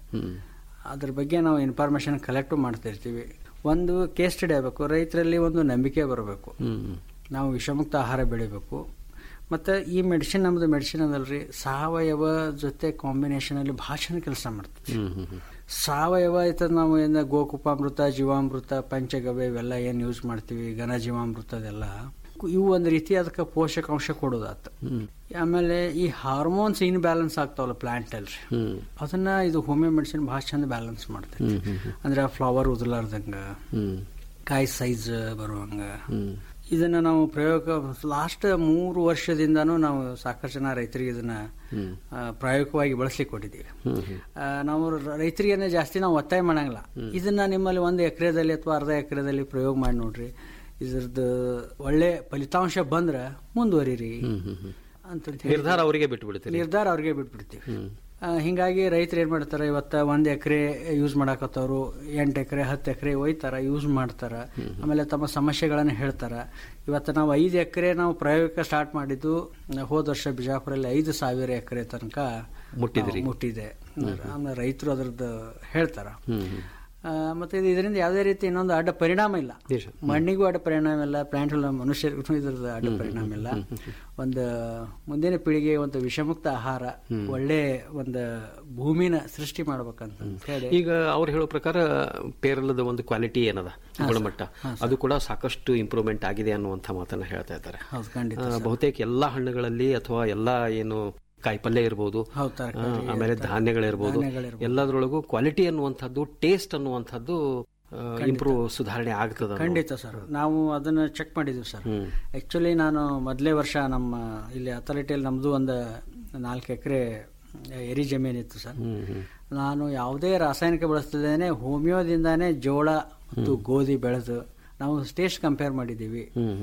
ಅದ್ರ ಬಗ್ಗೆ ನಾವು ಇನ್ಫಾರ್ಮೇಶನ್ ಕಲೆಕ್ಟ್ ಮಾಡ್ತಾ ಇರ್ತೀವಿ ಒಂದು ಕೇಸ್ ಸ್ಟಡಿ ಆಗಬೇಕು ರೈತರಲ್ಲಿ ಒಂದು ನಂಬಿಕೆ ಬರಬೇಕು ನಾವು ವಿಷಮುಕ್ತ ಆಹಾರ ಬೆಳಿಬೇಕು ಮತ್ತು ಈ ಮೆಡಿಸಿನ್ ನಮ್ಮದು ಮೆಡಿಸಿನ್ ಅದಲ್ರಿ ಸಾವಯವ ಜೊತೆ ಕಾಂಬಿನೇಷನ್ ಅಲ್ಲಿ ಭಾಷಣ ಕೆಲಸ ಮಾಡ್ತದೆ ಸಾವಯವ ಆಯ್ತದ ನಾವು ಏನು ಗೋಕುಪಾಮೃತ ಜೀವಾಮೃತ ಪಂಚಗವ್ಯ ಇವೆಲ್ಲ ಏನು ಯೂಸ್ ಮಾಡ್ತೀವಿ ಘನ ಜೀವಾಮೃತ ಅದೆಲ್ಲ ಇವು ಒಂದು ರೀತಿ ಅದಕ್ಕೆ ಪೋಷಕಾಂಶ ಕೊಡೋದಾತ ಆಮೇಲೆ ಈ ಹಾರ್ಮೋನ್ಸ್ ಇನ್ ಬ್ಯಾಲೆನ್ಸ್ ಆಗ್ತಾವಲ್ಲ ಪ್ಲಾಂಟ್ ಅಲ್ರಿ ಅದನ್ನ ಇದು ಹೋಮಿಯೋ ಮೆಡಿಸಿನ್ ಭಾಳ ಚಂದ ಬ್ಯಾಲೆನ್ಸ್ ಮಾಡ್ತೈತಿ ಅಂದ್ರೆ ಫ್ಲವರ್ ಉದುಲಾರ್ದಂಗ ಕಾಯಿ ಸೈಜ್ ಬರುವಂಗ ಇದನ್ನ ನಾವು ಪ್ರಯೋಗ ಲಾಸ್ಟ್ ಮೂರು ವರ್ಷದಿಂದಾನು ನಾವು ಸಾಕಷ್ಟು ಜನ ರೈತರಿಗೆ ಇದನ್ನ ಆ, ಪ್ರಾಯೋಗಿಕವಾಗಿ ಬಳಸ್ಲಿಕ್ಕೆ ಕೊಟ್ಟಿದ್ದೀವಿ ಆ, ನಾವು ರೈತರಿಗೇನೆ ಜಾಸ್ತಿ ನಾವು ಒತ್ತಾಯ ಮಾಡಂಗಿಲ್ಲ ಇದನ್ನ ನಿಮ್ಮಲ್ಲಿ ಒಂದು ಎಕರೆದಲ್ಲಿ ಅಥವಾ ಅರ್ಧ ಎಕರೆದಲ್ಲಿ ಪ್ರಯೋಗ ಮಾಡಿ ನೋಡ್ರಿ ಇದ್ರದ್ದು ಒಳ್ಳೆ ಫಲಿತಾಂಶ ಬಂದ್ರ ಮುಂದುವರಿರಿ ಅಂತ ಹೇಳಿ ನಿರ್ಧಾರ ಅವರಿಗೆ ಬಿಟ್ಟು ಬಿಡ್ತೀರಿ ನಿರ್ಧಾರ ಅವ್ರಿಗೆ ಬಿಟ್ಬಿಡ್ತೀವಿ ಆ, ಹಿಂಗಾಗಿ ರೈತರು ಏನ್ ಮಾಡ್ತಾರೆ ಇವತ್ತ ಒಂದ್ ಎಕರೆ ಯೂಸ್ ಮಾಡಾಕತ್ತವ್ರು ಎಂಟು ಎಕರೆ ಹತ್ತು ಎಕರೆ ಒಯ್ತಾರ ಯೂಸ್ ಮಾಡ್ತಾರ ಆಮೇಲೆ ತಮ್ಮ ಸಮಸ್ಯೆಗಳನ್ನ ಹೇಳ್ತಾರ ಇವತ್ತು ನಾವು ಐದು ಎಕರೆ ನಾವು ಪ್ರಯೋಗಕ್ಕೆ ಸ್ಟಾರ್ಟ್ ಮಾಡಿದ್ದು ಹೋದ ವರ್ಷ ಬಿಜಾಪುರಲ್ಲಿ ಐದು ಸಾವಿರ ಎಕರೆ ತನಕ ಮುಟ್ಟಿದ್ರಿ. ನಾವು ಮುಟ್ಟಿದೆ ಆಮೇಲೆ ರೈತರು ಅದ್ರದ್ದು ಹೇಳ್ತಾರ ಆ, ಮತ್ತೆ ಇದು ಇದರಿಂದ ಯಾವುದೇ ರೀತಿ ಇನ್ನೊಂದು ಅಡ್ಡ ಪರಿಣಾಮ ಇಲ್ಲ ನಿಜ. ಮಣ್ಣಿಗೂ ಅಡ್ಡ ಪರಿಣಾಮ ಇಲ್ಲ ಪ್ಲಾಂಟ್ ಮನುಷ್ಯರಿಗೂ ಇದ್ರದ್ದು ಅಡ್ಡ ಪರಿಣಾಮ ಇಲ್ಲ ಒಂದು ಮುಂದಿನ ಪೀಳಿಗೆ ಒಂದು ವಿಷಮುಕ್ತ ಆಹಾರ ಒಳ್ಳೆ ಒಂದು ಭೂಮಿನ ಸೃಷ್ಟಿ ಮಾಡ್ಬೇಕಂತ ಹೇಳಿ ಈಗ ಅವ್ರು ಹೇಳೋ ಪ್ರಕಾರ ಪೇರಲದ ಒಂದು ಕ್ವಾಲಿಟಿ ಏನದ ಗುಣಮಟ್ಟ ಅದು ಕೂಡ ಸಾಕಷ್ಟು ಇಂಪ್ರೂವ್ಮೆಂಟ್ ಆಗಿದೆ ಅನ್ನುವಂಥ ಮಾತನ್ನ ಹೇಳ್ತಾ ಇದ್ದಾರೆ ಹೌದು ಖಂಡಿತ ಆ, ಬಹುತೇಕ ಎಲ್ಲಾ ಹಣ್ಣುಗಳಲ್ಲಿ ಅಥವಾ ಎಲ್ಲಾ ಏನು ಕಾಯಿಪಲ್ಯ ಇರ್ಬೋದು ಹೌದು, ತರಕಾರಿ, ಆ, ಆಮೇಲೆ ಧಾನ್ಯಗಳಿರ್ಬೋದು ಧಾನ್ಯಗಳಿರ್ಬೋದು. ಎಲ್ಲದರೊಳಗೂ ಕ್ವಾಲಿಟಿ ಅನ್ನುವಂಥದ್ದು ಟೇಸ್ಟ್ ಅನ್ನುವಂಥದ್ದು ಇಂಪ್ರೂವ್ ಸುಧಾರಣೆ ಆಗ್ತದ ಅನ್ನೋ- ಖಂಡಿತ ಸರ್ ನಾವು ಅದನ್ನ ಚೆಕ್ ಮಾಡಿದ್ವಿ ಸರ್ ಆಕ್ಚುಲಿ ನಾನು ಮೊದಲೇ ವರ್ಷ ನಮ್ಮ ಇಲ್ಲಿ ಅಥಾರಿಟಿಯಲ್ಲಿ ನಮ್ದು ಒಂದು ನಾಲ್ಕು ಎಕರೆ ಎರಿ ಜಮೀನಿತ್ತು ಸರ್ ನಾನು ಯಾವುದೇ ರಾಸಾಯನಿಕ ಬಳಸ್ತಿದ್ದೇನೆ ಹೋಮಿಯೋದಿಂದಾನೇ ಜೋಳ ಮತ್ತು ಗೋಧಿ ಬೆಳೆದು ನಾವು ಟೇಸ್ಟ್ ಕಂಪೇರ್ ಮಾಡಿದ್ದೀವಿ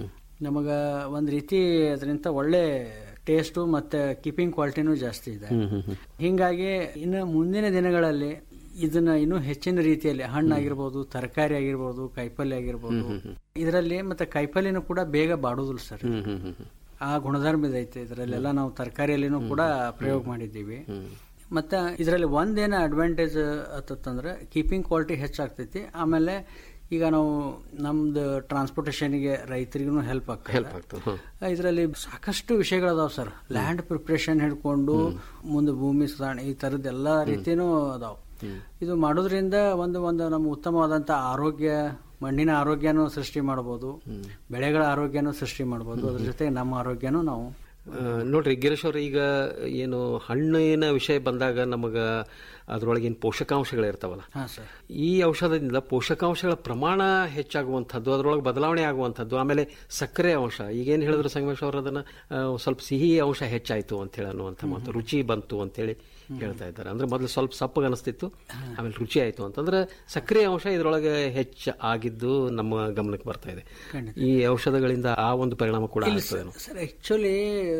ನಮಗ ಒಂದ್ ರೀತಿ ಅದರಿಂದ ಒಳ್ಳೆ ಟೇಸ್ಟು ಮತ್ತೆ ಕೀಪಿಂಗ್ ಕ್ವಾಲಿಟಿನೂ ಜಾಸ್ತಿ ಇದೆ ಹಿಂಗಾಗಿ ಇನ್ನು ಮುಂದಿನ ದಿನಗಳಲ್ಲಿ ಇದನ್ನ ಇನ್ನೂ ಹೆಚ್ಚಿನ ರೀತಿಯಲ್ಲಿ ಹಣ್ಣಾಗಿರ್ಬೋದು ತರಕಾರಿ ಆಗಿರ್ಬೋದು ಕಾಯಿಪಲ್ಯ ಆಗಿರ್ಬೋದು ಇದರಲ್ಲಿ ಮತ್ತೆ ಕಾಯಿಪಲ್ಯನೂ ಕೂಡ ಬೇಗ ಬಾಡುದಿಲ್ಲ ಸರ್ ಹ್ಮ್ ಹ್ಮ್ ಹ್ಮ್ ಹ್ಮ್. ಆ ಗುಣಧರ್ಮ ಇದೈತೆ ಇದರಲ್ಲೆಲ್ಲ ನಾವು ತರಕಾರಿಯಲ್ಲಿನೂ ಕೂಡ ಪ್ರಯೋಗ ಮಾಡಿದ್ದೀವಿ ಮತ್ತೆ ಇದರಲ್ಲಿ ಒಂದೇನ ಅಡ್ವಾಂಟೇಜ್ ಆತಂದ್ರೆ ಕೀಪಿಂಗ್ ಕ್ವಾಲಿಟಿ ಹೆಚ್ಚಾಗ್ತೈತಿ ಆಮೇಲೆ ಈಗ ನಾವು ನಮ್ದು ಟ್ರಾನ್ಸ್ಪೋರ್ಟೇಷನ್ಗೆ ರೈತರಿಗೂ ಹೆಲ್ಪ್ ಹೆಲ್ಪ್ ಆಗ್ತದೆ ಆಗ್ತದೆ ಹ್ಮ್. ಇದರಲ್ಲಿ ಸಾಕಷ್ಟು ವಿಷಯಗಳದಾವ ಸರ್ ಲ್ಯಾಂಡ್ ಪ್ರಿಪ್ರೇಷನ್ ಹಿಡ್ಕೊಂಡು ಮುಂದೆ ಭೂಮಿ ಸುಧಾರಣೆ ಈ ತರದ ಎಲ್ಲಾ ರೀತಿನೂ ಅದಾವ ಇದು ಮಾಡೋದ್ರಿಂದ ಒಂದು ಒಂದು ನಮ್ಮ ಉತ್ತಮವಾದಂತ ಆರೋಗ್ಯ ಮಣ್ಣಿನ ಆರೋಗ್ಯನೂ ಸೃಷ್ಟಿ ಮಾಡಬಹುದು ಬೆಳೆಗಳ ಆರೋಗ್ಯನೂ ಸೃಷ್ಟಿ ಮಾಡಬಹುದು ಅದ್ರ ಜೊತೆ ನಮ್ಮ ಆರೋಗ್ಯನೂ ನಾವು ಆ, ನೋಡ್ರಿ ಗಿರೀಶ್ ಅವ್ರ ಈಗ ಏನು ಹಣ್ಣಿನ ವಿಷಯ ಬಂದಾಗ ನಮಗ ಅದ್ರೊಳಗಿನ ಪೋಷಕಾಂಶಗಳು ಇರ್ತಾವಲ್ಲ ಹಾ ಸರ್ ಈ ಔಷಧದಿಂದ ಪೋಷಕಾಂಶಗಳ ಪ್ರಮಾಣ ಹೆಚ್ಚಾಗುವಂಥದ್ದು ಅದರೊಳಗೆ ಬದಲಾವಣೆ ಆಗುವಂಥದ್ದು ಆಮೇಲೆ ಸಕ್ಕರೆ ಅಂಶ ಈಗೇನು ಹೇಳಿದ್ರು ಸಂಗಮೇಶ್ ಅವರು ಅದನ್ನ ಆ, ಸ್ವಲ್ಪ ಸಿಹಿ ಅಂಶ ಹೆಚ್ಚಾಯ್ತು ಅಂತ ಹೇಳಿ ಅನ್ನುವಂಥ ಮಾತು ರುಚಿ ಬಂತು ಅಂತೇಳಿ ಹೇಳ್ತಾ ಇದ್ದಾರೆ ಅಂದ್ರೆ ಮೊದಲು ಸ್ವಲ್ಪ ಸಪ್ಪಗೆ ಅನಿಸ್ತಿತ್ತು ಆಮೇಲೆ ರುಚಿ ಆಯ್ತು ಅಂತಂದ್ರೆ ಸಕ್ಕರೆ ಅಂಶ ಇದರೊಳಗೆ ಹೆಚ್ಚು ಆಗಿದ್ದು ನಮ್ಮ ಗಮನಕ್ಕೆ ಬರ್ತಾ ಇದೆ ಖಂಡಿತ. ಈ ಔಷಧಗಳಿಂದ ಆ ಒಂದು ಪರಿಣಾಮ ಕೂಡ ಆಗ್ತದೆ ಸರ್ ಆಕ್ಚುಲಿ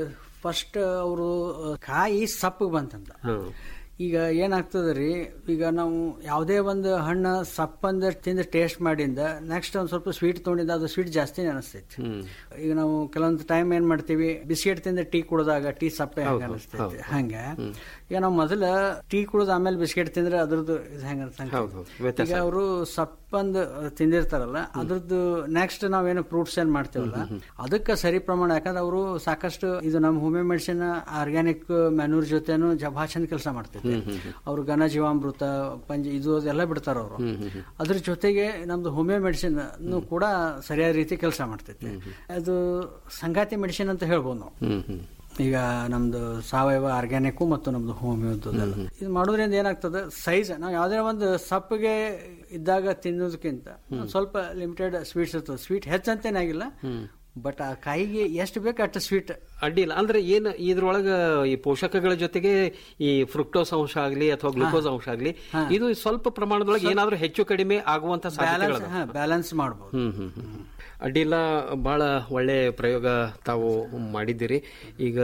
ಫಸ್ಟ್ ಅವರು ಕಾಯಿ ಸಪ್ಪಗೆ ಬಂತಂತ ಹ್ಮ್ ಈಗ ಏನಾಗ್ತದೆ ರೀ ಈಗ ನಾವು ಯಾವುದೇ ಒಂದು ಹಣ್ಣು ಸಪ್ಪಂದ ತಿಂದು ಟೇಸ್ಟ್ ಮಾಡಿಂದ ನೆಕ್ಸ್ಟ್ ಒಂದು ಸ್ವಲ್ಪ ಸ್ವೀಟ್ ತೊಗೊಂಡಿದ್ದ ಅದು ಸ್ವೀಟ್ ಜಾಸ್ತಿನೇ ಅನಿಸ್ತೈತಿ ಈಗ ನಾವು ಕೆಲವೊಂದು ಟೈಮ್ ಏನ್ ಮಾಡ್ತೀವಿ ಬಿಸ್ಕೆಟ್ ತಿಂದ ಟೀ ಕುಡಿದಾಗ ಟೀ ಸಪ್ಪೆ ಹೆಂಗ ಅನಿಸ್ತೈತಿ ಹಂಗ ಈಗ ನಾವು ಮೊದಲ ಟೀ ಕುಡಿದ ಆಮೇಲೆ ಬಿಸ್ಕೆಟ್ ತಿಂದ್ರೆ ಅದ್ರದ್ದು ಇದು ಹೆಂಗ ಹೌದು, ಹೌದು. ವ್ಯತ್ಯಾಸ ಈಗ ಅವರು ಸಪ್ಪಂದು ತಿಂದಿರ್ತಾರಲ್ಲ ಅದ್ರದ್ದು ನೆಕ್ಸ್ಟ್ ನಾವೇನು ಫ್ರೂಟ್ಸ್ ಏನ್ ಮಾಡ್ತೇವಲ್ಲ ಅದಕ್ಕೆ ಸರಿ ಪ್ರಮಾಣ ಯಾಕಂದ್ರೆ ಅವರು ಸಾಕಷ್ಟು ಇದು ನಮ್ಮ ಹೋಮಿಯೋ ಮೆಡಿಸಿನ್ ಆರ್ಗ್ಯಾನಿಕ್ ಮ್ಯಾನ್ಯೂರ್ ಜೊತೆನು ಜ- ಭಾಳ ಚಂದ ಕೆಲಸ ಮಾಡ್ತೈತೆ ಅವ್ರು ಘನ ಜೀವಾಮೃತ ಪಂಚ ಇದು ಅದೆಲ್ಲ ಬಿಡ್ತಾರ ಅವರು ಅದ್ರ ಜೊತೆಗೆ ನಮ್ದು ಹೋಮಿಯೋ ಮೆಡಿಸಿನ್ ಕೂಡ ಸರಿಯಾದ ರೀತಿ ಕೆಲಸ ಮಾಡ್ತೈತೆ ಅದು ಸಂಗಾತಿ ಮೆಡಿಸಿನ್ ಅಂತ ಹೇಳ್ಬೋದು ನಾವು ಹ್ಮ್ ಹ್ಮ್ ಈಗ ನಮ್ದು ಸಾವಯವ ಆರ್ಗ್ಯಾನಿಕ್ ಮತ್ತು ನಮ್ದು ಹೋಮಿಯೋದು ಇದು ಮಾಡೋದ್ರಿಂದ ಏನಾಗ್ತದೆ ಸೈಜ್ ನಾವು ಯಾವ್ದೇ ಒಂದು ಸಪ್ಪಗೆ ಇದ್ದಾಗ ತಿನ್ನೋದಕ್ಕಿಂತ ಒಂದ್ ಸ್ವಲ್ಪ ಲಿಮಿಟೆಡ್ ಸ್ವೀಟ್ಸ್ ಇರ್ತದೆ ಸ್ವೀಟ್ ಹೆಚ್ಚಂತೇನಾಗಿಲ್ಲ ಬಟ್ ಆ ಕಾಯಿಗೆ ಎಷ್ಟು ಬೇಕು ಅಷ್ಟು ಸ್ವೀಟ್ ಅಡ್ಡಿಲ್ಲ ಅಂದ್ರೆ ಏನು ಇದ್ರೊಳಗ ಈ ಪೋಷಕಗಳ ಜೊತೆಗೆ ಈ ಫ್ರುಕ್ಟೋಸ್ ಅಂಶ ಆಗ್ಲಿ ಅಥವಾ ಗ್ಲೂಕೋಸ್ ಅಂಶ ಆಗ್ಲಿ ಇದು ಸ್ವಲ್ಪ ಪ್ರಮಾಣದೊಳಗೆ ಏನಾದ್ರೂ ಹೆಚ್ಚು ಕಡಿಮೆ ಆಗುವಂತ ಸಾಧ್ಯತೆಗಳು ಬ್ಯಾಲೆನ್ಸ್ ಬ್ಯಾಲೆನ್ಸ್ ಮಾಡ್ಬೋದು ಹ್ಮ್ ಹ್ಮ್ ಹ್ಮ್. ಅಡ್ಡಿಲ್ಲ ಬಹಳ ಒಳ್ಳೆ ಪ್ರಯೋಗ ತಾವು ಮಾಡಿದ್ದೀರಿ ಈಗ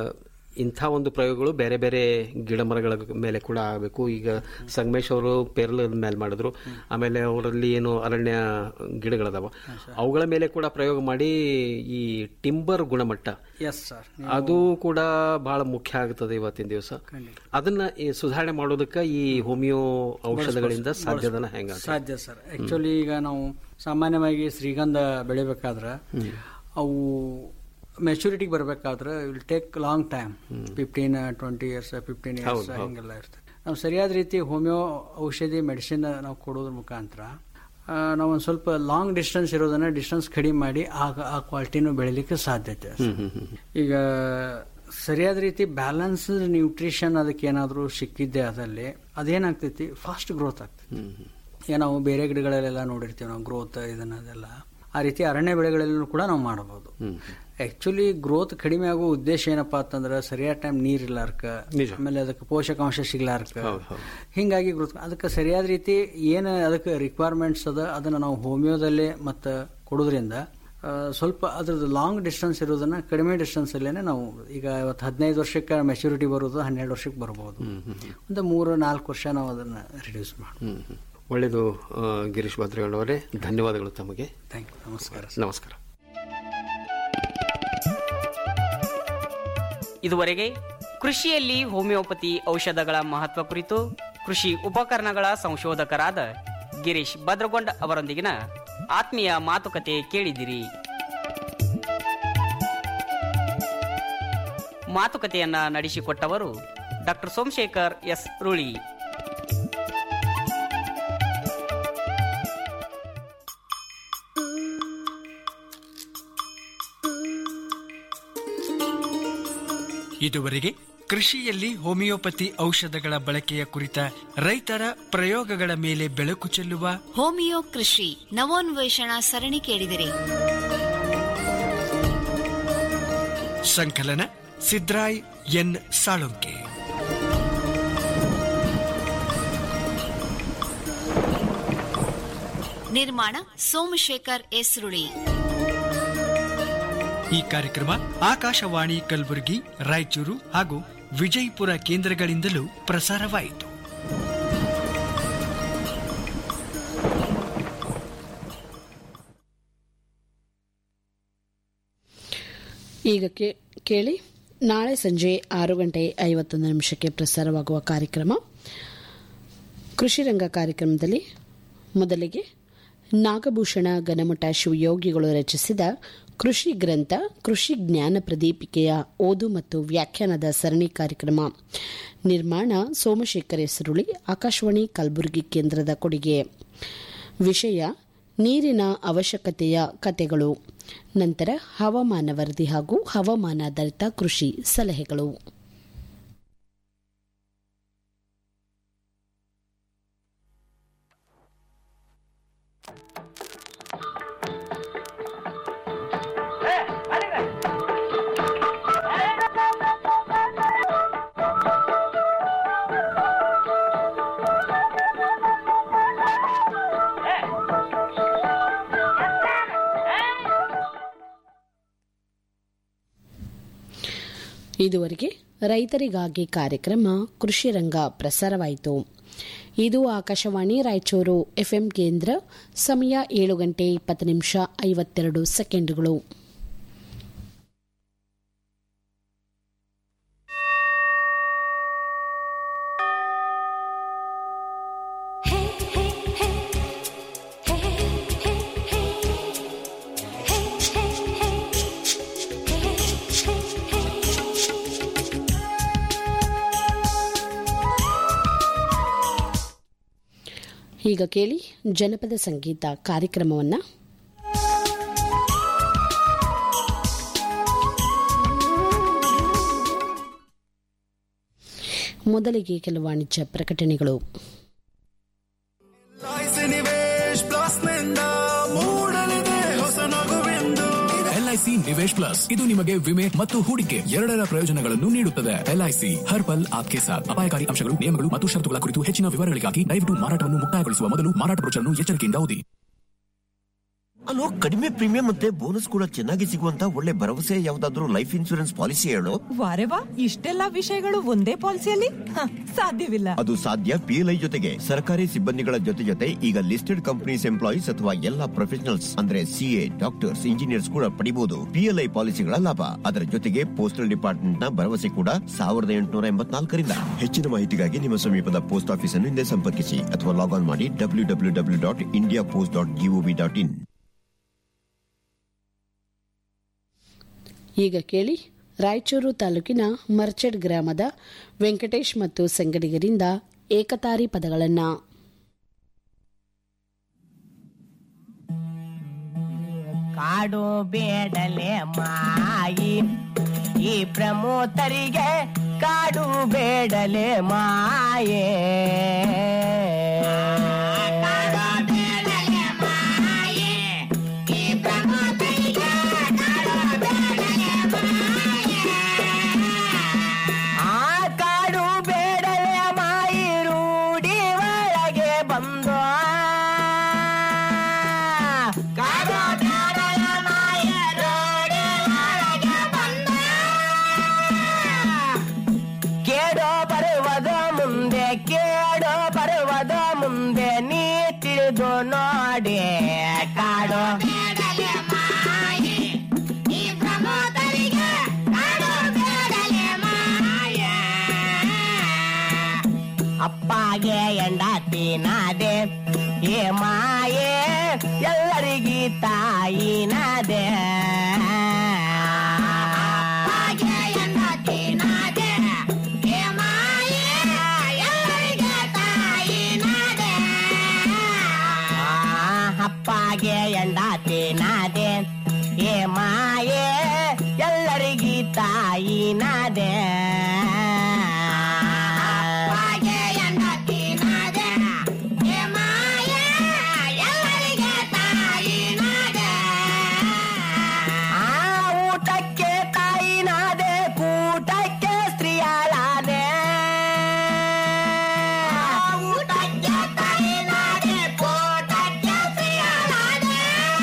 ಇಂಥ ಒಂದು ಪ್ರಯೋಗಗಳು ಬೇರೆ ಬೇರೆ ಗಿಡ ಮರಗಳ ಮೇಲೆ ಕೂಡ ಆಗಬೇಕು ಈಗ ಸಂಗಮೇಶ್ ಅವರು ಪೇರಲದ ಮೇಲೆ ಮಾಡಿದ್ರು ಆಮೇಲೆ ಅವರಲ್ಲಿ ಏನು ಅರಣ್ಯ ಗಿಡಗಳದಾವ ಅವುಗಳ ಮೇಲೆ ಕೂಡ ಪ್ರಯೋಗ ಮಾಡಿ ಈ ಟಿಂಬರ್ ಗುಣಮಟ್ಟ ಎಸ್ ಸರ್ ಅದು ಕೂಡ ಬಹಳ ಮುಖ್ಯ ಆಗ್ತದೆ ಇವತ್ತಿನ ದಿವಸ ಅದನ್ನ ಈ ಸುಧಾರಣೆ ಮಾಡೋದಕ್ಕೆ ಈ ಹೋಮಿಯೋ ಔಷಧಗಳಿಂದ ಸಾಧ್ಯದನ ಹೆಂಗ ಸಾಧ್ಯ ಸರ್ ಆಕ್ಚುಲಿ ಈಗ ನಾವು ಸಾಮಾನ್ಯವಾಗಿ ಶ್ರೀಗಂಧ ಬೆಳಿಬೇಕಾದ್ರೆ ಅವು ಮೆಚುರಿಟಿಗೆ ಬರಬೇಕಾದ್ರೆ will take long time fifteen twenty years fifteen years ಹಿಂಗೆಲ್ಲ ಇರ್ತದೆ ನಾವು ಸರಿಯಾದ ರೀತಿ ಹೋಮಿಯೋ ಔಷಧಿ ಮೆಡಿಸಿನ್ ನಾವು ಕೊಡೋದ್ರ ಮುಖಾಂತರ ಆ, ನಾವು ಒಂದು ಸ್ವಲ್ಪ ಲಾಂಗ್ ಡಿಸ್ಟೆನ್ಸ್ ಇರೋದನ್ನ ಡಿಸ್ಟೆನ್ಸ್ ಕಡಿಮೆ ಮಾಡಿ ಆ ಆ ಕ್ವಾಲಿಟಿನೂ ಬೆಳಿಲಿಕ್ಕೆ ಸಾಧ್ಯತೆ ಇದೆ. ಈಗ ಸರಿಯಾದ ರೀತಿ ಬ್ಯಾಲೆನ್ಸ್ ನ್ಯೂಟ್ರಿಷನ್ ಅದಕ್ಕೆ ಏನಾದರೂ ಸಿಕ್ಕಿದ್ದೆ ಅದಲ್ಲಿ ಅದೇನಾಗ್ತೈತಿ ಫಾಸ್ಟ್ ಗ್ರೋತ್ ಆಗ್ತೈತಿ ಈಗ ನಾವು ಬೇರೆ ಗಿಡಗಳಲ್ಲೆಲ್ಲ ನೋಡಿರ್ತೀವಿ ನಾವು ಗ್ರೋತ್ ಇದನ್ನ ಅದೆಲ್ಲ ಆ ರೀತಿ ಅರಣ್ಯ ಬೆಳೆಗಳಲ್ಲೂ ಕೂಡ ನಾವು ಮಾಡಬಹುದು ಆಕ್ಚುಲಿ ಗ್ರೋತ್ ಕಡಿಮೆ ಆಗೋ ಉದ್ದೇಶ ಏನಪ್ಪಾ ಅಂತಂದ್ರೆ ಸರಿಯಾದ ಟೈಮ್ ನೀರ್ ಇರ್ಲಾರ್ಕ ಆಮೇಲೆ ಅದಕ್ಕೆ ಪೋಷಕಾಂಶ ಸಿಗ್ಲಾರ್ಕ ಹಿಂಗಾಗಿ ಗ್ರೋತ್ ಅದಕ್ಕೆ ಸರಿಯಾದ ರೀತಿ ಏನು ಅದಕ್ಕೆ ರಿಕ್ವೈರ್ಮೆಂಟ್ಸ್ ಅದ ಅದನ್ನ ನಾವು ಹೋಮಿಯೋದಲ್ಲೇ ಮತ್ತೆ ಕೊಡೋದ್ರಿಂದ ಆ, ಸ್ವಲ್ಪ ಅದ್ರದ್ದು ಲಾಂಗ್ ಡಿಸ್ಟೆನ್ಸ್ ಇರೋದನ್ನ ಕಡಿಮೆ ಡಿಸ್ಟೆನ್ಸ್ ಅಲ್ಲೇನೆ ನಾವು ಈಗ ಇವತ್ತು ಹದಿನೈದು ವರ್ಷಕ್ಕೆ ಮೆಚುರಿಟಿ ಬರೋದು ಹನ್ನೆರಡು ವರ್ಷಕ್ಕೆ ಬರ್ಬೋದು ಒಂದು ಮೂರು ನಾಲ್ಕು ವರ್ಷ ನಾವು ಅದನ್ನ ರಿಡ್ಯೂಸ್ ಮಾಡ್ಬೋದು ಹ್ಮ್, ಹ್ಮ್. ಒಳ್ಳೆಯದು ಆ, ಗಿರೀಶ್ ಭದ್ರೇಗೌಡವರೇ ಧನ್ಯವಾದಗಳು ತಮಗೆ ಥ್ಯಾಂಕ್ ಯು ನಮಸ್ಕಾರ ನಮಸ್ಕಾರ ಇದುವರೆಗೆ ಕೃಷಿಯಲ್ಲಿ ಹೋಮಿಯೋಪತಿ ಔಷಧಗಳ ಮಹತ್ವ ಕುರಿತು ಕೃಷಿ ಉಪಕರಣಗಳ ಸಂಶೋಧಕರಾದ ಗಿರೀಶ್ ಭದ್ರಗೊಂಡ್ ಅವರೊಂದಿಗಿನ ಆತ್ಮೀಯ ಮಾತುಕತೆ ಕೇಳಿದಿರಿ ಮಾತುಕತೆಯನ್ನ ನಡೆಸಿಕೊಟ್ಟವರು ಡಾಕ್ಟರ್ ಸೋಮಶೇಖರ್ ಎಸ್ ರುಳಿ ಇದುವರೆಗೆ ಕೃಷಿಯಲ್ಲಿ ಹೋಮಿಯೋಪತಿ ಔಷಧಗಳ ಬಳಕೆಯ ಕುರಿತ ರೈತರ ಪ್ರಯೋಗಗಳ ಮೇಲೆ ಬೆಳಕು ಚೆಲ್ಲುವ ಹೋಮಿಯೋ ಕೃಷಿ ನವೋನ್ವೇಷಣಾ ಸರಣಿ ಕೇಳಿದಿರಿ ಸಂಕಲನ ಸಿದ್ರಾಯ್ ಎನ್ ಸಾಳುಂಕೆ ನಿರ್ಮಾಣ ಸೋಮಶೇಖರ್ ಎಸ್ ರುಳಿ ಈ ಕಾರ್ಯಕ್ರಮ ಆಕಾಶವಾಣಿ ಕಲಬುರಗಿ ರಾಯಚೂರು ಹಾಗೂ ವಿಜಯಪುರ ಕೇಂದ್ರಗಳಿಂದಲೂ ಪ್ರಸಾರವಾಯಿತು ಈಗ ಕೇ- ಕೇಳಿ ನಾಳೆ ಸಂಜೆ ಆರು ಗಂಟೆ ಐವತ್ತೊಂದು ನಿಮಿಷಕ್ಕೆ ಪ್ರಸಾರವಾಗುವ ಕಾರ್ಯಕ್ರಮ ಕೃಷಿ ರಂಗ ಕಾರ್ಯಕ್ರಮದಲ್ಲಿ ಮೊದಲಿಗೆ ನಾಗಭೂಷಣ ಗಣಮಠ ಶಿವಯೋಗಿಗಳು ರಚಿಸಿದ ಕೃಷಿ ಗ್ರಂಥ ಕೃಷಿ ಜ್ಞಾನ ಪ್ರದೀಪಿಕೆಯ ಓದು ಮತ್ತು ವ್ಯಾಖ್ಯಾನದ ಸರಣಿ ಕಾರ್ಯಕ್ರಮ ನಿರ್ಮಾಣ ಸೋಮಶೇಖರ್ ಹೆಸರುಳಿ ಆಕಾಶವಾಣಿ ಕಲಬುರಗಿ ಕೇಂದ್ರದ ಕೊಡುಗೆ ವಿಷಯ ನೀರಿನ ಅವಶ್ಯಕತೆಯ ಕತೆಗಳು ನಂತರ ಹವಾಮಾನ ವರದಿ ಹಾಗೂ ಹವಾಮಾನಾಧಾರಿತ ಕೃಷಿ ಸಲಹೆಗಳು ಇದುವರೆಗೆ ರೈತರಿಗಾಗಿ ಕಾರ್ಯಕ್ರಮ ಕೃಷಿ ರಂಗ ಪ್ರಸಾರವಾಯಿತು ಇದು ಆಕಾಶವಾಣಿ ರಾಯಚೂರು ಎಫ್ಎಂ ಕೇಂದ್ರ ಸಮಯ ಏಳು ಗಂಟೆ ಇಪ್ಪತ್ತು ನಿಮಿಷ ಐವತ್ತೆರಡು ಸೆಕೆಂಡುಗಳು ಈಗ ಕೇಳಿ ಜನಪದ ಸಂಗೀತ ಕಾರ್ಯಕ್ರಮವನ್ನು ಮೊದಲಿಗೆ ಕೆಲವು ವಾಣಿಜ್ಯ ಪ್ರಕಟಣೆಗಳು ನಿವೇಶ್ ಪ್ಲಸ್ ನಿಂದ ಮೂಡಲಿದೆ ಹೊಸ ನಗುವೆಂದು ಎಲ್ಐಸಿ ನಿವೇಶ್ ಪ್ಲಸ್ ಇದು ನಿಮಗೆ ವಿಮೆ ಮತ್ತು ಹೂಡಿಕೆ ಎರಡರ ಪ್ರಯೋಜನಗಳನ್ನು ನೀಡುತ್ತದೆ ಎಲ್ಐಸಿ ಹರ್ ಪಲ್ ಆಪ್ಕೆ ಸಾಥ್ ಅಪಾಯಕಾರಿ ಅಂಶಗಳು ನಿಯಮಗಳು ಮತ್ತು ಷರತ್ತುಗಳ ಕುರಿತು ಹೆಚ್ಚಿನ ವಿವರಗಳಿಗಾಗಿ ದಯವಿಟ್ಟು ಮಾರಾಟವನ್ನು ಮುಕ್ತಾಯಗೊಳಿಸುವ ಮೊದಲು ಮಾರಾಟ ಬ್ರೋಚರ್ನ್ನು ಎಚ್ಚರಿಕೆಯಿಂದ ಓದಿ ಅಲೋ ಕಡಿಮೆ ಪ್ರೀಮಿಯಂ ಮತ್ತೆ ಬೋನಸ್ ಕೂಡ ಚೆನ್ನಾಗಿ ಸಿಗುವಂತ ಒಳ್ಳೆ ಭರವಸೆ ಯಾವ್ದಾದ್ರು ಲೈಫ್ ಇನ್ಶೂರೆನ್ಸ್ ಪಾಲಿಸಿ ಹೇಳು ವಾರೆ ವಾ ಇಷ್ಟೆಲ್ಲ ವಿಷಯಗಳು ಒಂದೇ ಪಾಲಿಸಿಯಲ್ಲಿ ಹ, ಸಾಧ್ಯವಿಲ್ಲ ಅದು ಸಾಧ್ಯ ಪಿಎಲ್ಐ ಜೊತೆಗೆ ಸರ್ಕಾರಿ ಸಿಬ್ಬಂದಿಗಳ ಜೊತೆ ಜೊತೆ ಈಗ ಲಿಸ್ಟೆಡ್ ಕಂಪನೀಸ್ ಎಂಪ್ಲಾಯೀಸ್ ಅಥವಾ ಎಲ್ಲಾ ಪ್ರೊಫೆಷನಲ್ಸ್ ಅಂದ್ರೆ ಸಿಎ ಡಾಕ್ಟರ್ಸ್ ಇಂಜಿನಿಯರ್ಸ್ ಕೂಡ ಪಡಿಬಹುದು ಪಿಎಲ್ಐ ಪಾಲಿಸಿಗಳ ಲಾಭ ಅದರ ಜೊತೆಗೆ ಪೋಸ್ಟಲ್ ಡಿಪಾರ್ಟ್ಮೆಂಟ್ ನ ಭರವಸೆ ಕೂಡ ಸಾವಿರದ ಎಂಟುನೂರ ಎಂಬತ್ನಾಲ್ಕರಿಂದ ಹೆಚ್ಚಿನ ಮಾಹಿತಿಗಾಗಿ ನಿಮ್ಮ ಸಮೀಪದ ಪೋಸ್ಟ್ ಆಫೀಸ್ ಅನ್ನು ಹಿಂದೆ ಸಂಪರ್ಕಿಸಿ ಅಥವಾ ಲಾಗ್ ಆನ್ ಮಾಡಿ W W W dot India post dot G O V dot ಕೇಳಿ ರಾಯಚೂರು ತಾಲೂಕಿನ ಮರ್ಚೆಡ್ ಗ್ರಾಮದ ವೆಂಕಟೇಶ್ ಮತ್ತು ಸಂಗಡಿಗರಿಂದ ಏಕತಾರಿ ಪದಗಳನ್ನು ಕಾಡು ಬೇಡಲೆ ಮಾಯಿ ಈ ಪ್ರಮೋತರಿಗೆ ಕಾಡು ಬೇಡಲೆ ಮಾಯೇ ಆ ಕಾಡು ಬೇಡಲೆ ಮಾಯಿ ರೂಢಿ ಒಳಗೆ ಬಂದು ಕಾಡು ಬೇಡಲೆ ಮಾಯಿ ಕಾಡು ಬೇಡಲೆ ಮಾಯೆ ಈ ಪ್ರಮೋದರಿಗೆ ಕಾಡು ಬೇಡಲೆ ಮಾಯೆ ಅಪ್ಪಗೆ ಎಂಡತಿನಾದೆ ಏ ಮಾಯೆ ಎಲ್ಲರಿಗಿ ತಾಯಿನಾದೆ ಅಪ್ಪಗೆ ಎಂಡತಿನಾದೆ ಏ ಮಾಯೆ ಎಲ್ಲರಿಗೆ ತಾಯಿನಾದೆ ಅಪ್ಪಗೆ ಎಂಡತಿನಾದೆ ಏ ಮಾಯೆ ಎಲ್ಲರಿಗಿ ತಾಯಿನಾದೆ ಅಪ್ಪಗೆ ಎಂಡತಿನಾದೆ ಏ ಮಾಯೆ ಎಲ್ಲರಿಗೆ ತಾಯಿನಾದೆ ಆ ಊಟಕ್ಕೆ ತಾಯಿನಾದೆ ಕೂಟಕ್ಕೆ ಸ್ತ್ರೀಯಾಳಾದೆ ಊಟಕ್ಕೆ ತಾಯಿನಾದೆ ಕೂಟಕ್ಕೆ ಸ್ತ್ರೀಯಾಳಾದೆ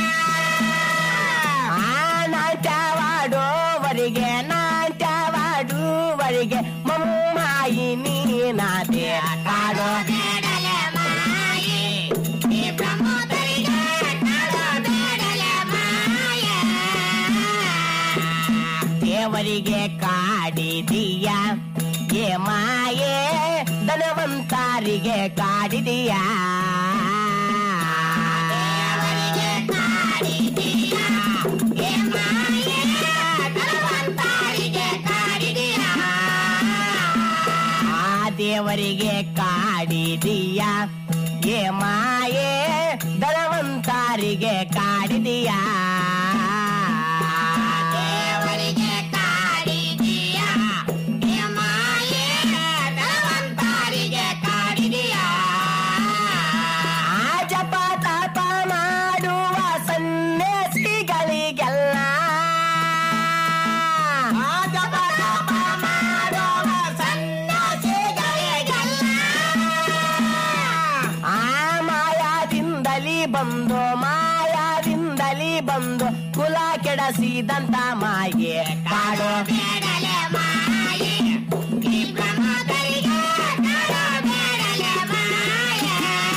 ಆ ನಾಟ್ಯವಾಡುವರಿಗೆ ನಾಟ್ಯವಾಡುವರಿಗೆ ಮಮ್ಮಾಯಿ ನೀನಾದೆ ಕಾಡೋ ಬೇಡಲೆ ಮಾಯಿ ಈ ಪ್ರಮೋದರಿಗೆ ಕಾಡೋ ಬೇಡಲೆ ಮಾಯೆ ದೇವರಿಗೆ ಕಾಡಿದೀಯ ಏ ಮಾಯೆ ಧನವಂತರಿಗೆ ಕಾಡಿದೀಯ ದೇವರಿಗೆ ಕಾಡಿದೀಯ ಏ ಮಾಯೆ ಧನವಂತರಿಗೆ ಕಾಡಿದೀಯ ಆ ದೇವರಿಗೆ ಕಾಡಿದೀಯ ಏ ಮಾಯೆ ಧನವಂತರಿಗೆ ಕಾಡಿದೀಯ ದೇವರಿಗೆ ಕಾಡಿದೀಯ ಏ ಮಾಯೆ ಧನವಂತರಿಗೆ ಕಾಡಿದೀಯ ಆ ಜಪ ತಪ ಮಾಡುವ ಸನ್ಯಾಸಿಗಳಿಗೆಲ್ಲ ಆ ಜಪ ತಪ ಮಾಡುವ ಸನ್ಯಾಸಿಗಳಿಗೆಲ್ಲ ಆ ಮಾಯಾದಿಂದಲಿ ಬಂದು ಮಾಯಾದಿಂದಲಿ ಬಂದು ಕುಲ ಕೆಡಸಿದಂತ ಮಾಯೆ ಕಾಡೋ ಬೇಡಲೆ ಮಾಯೆ ಈ ಪ್ರಮೋದರಿಗೆ ಕಾಡೋ ಬೇಡಲೆ ಮಾಯೆ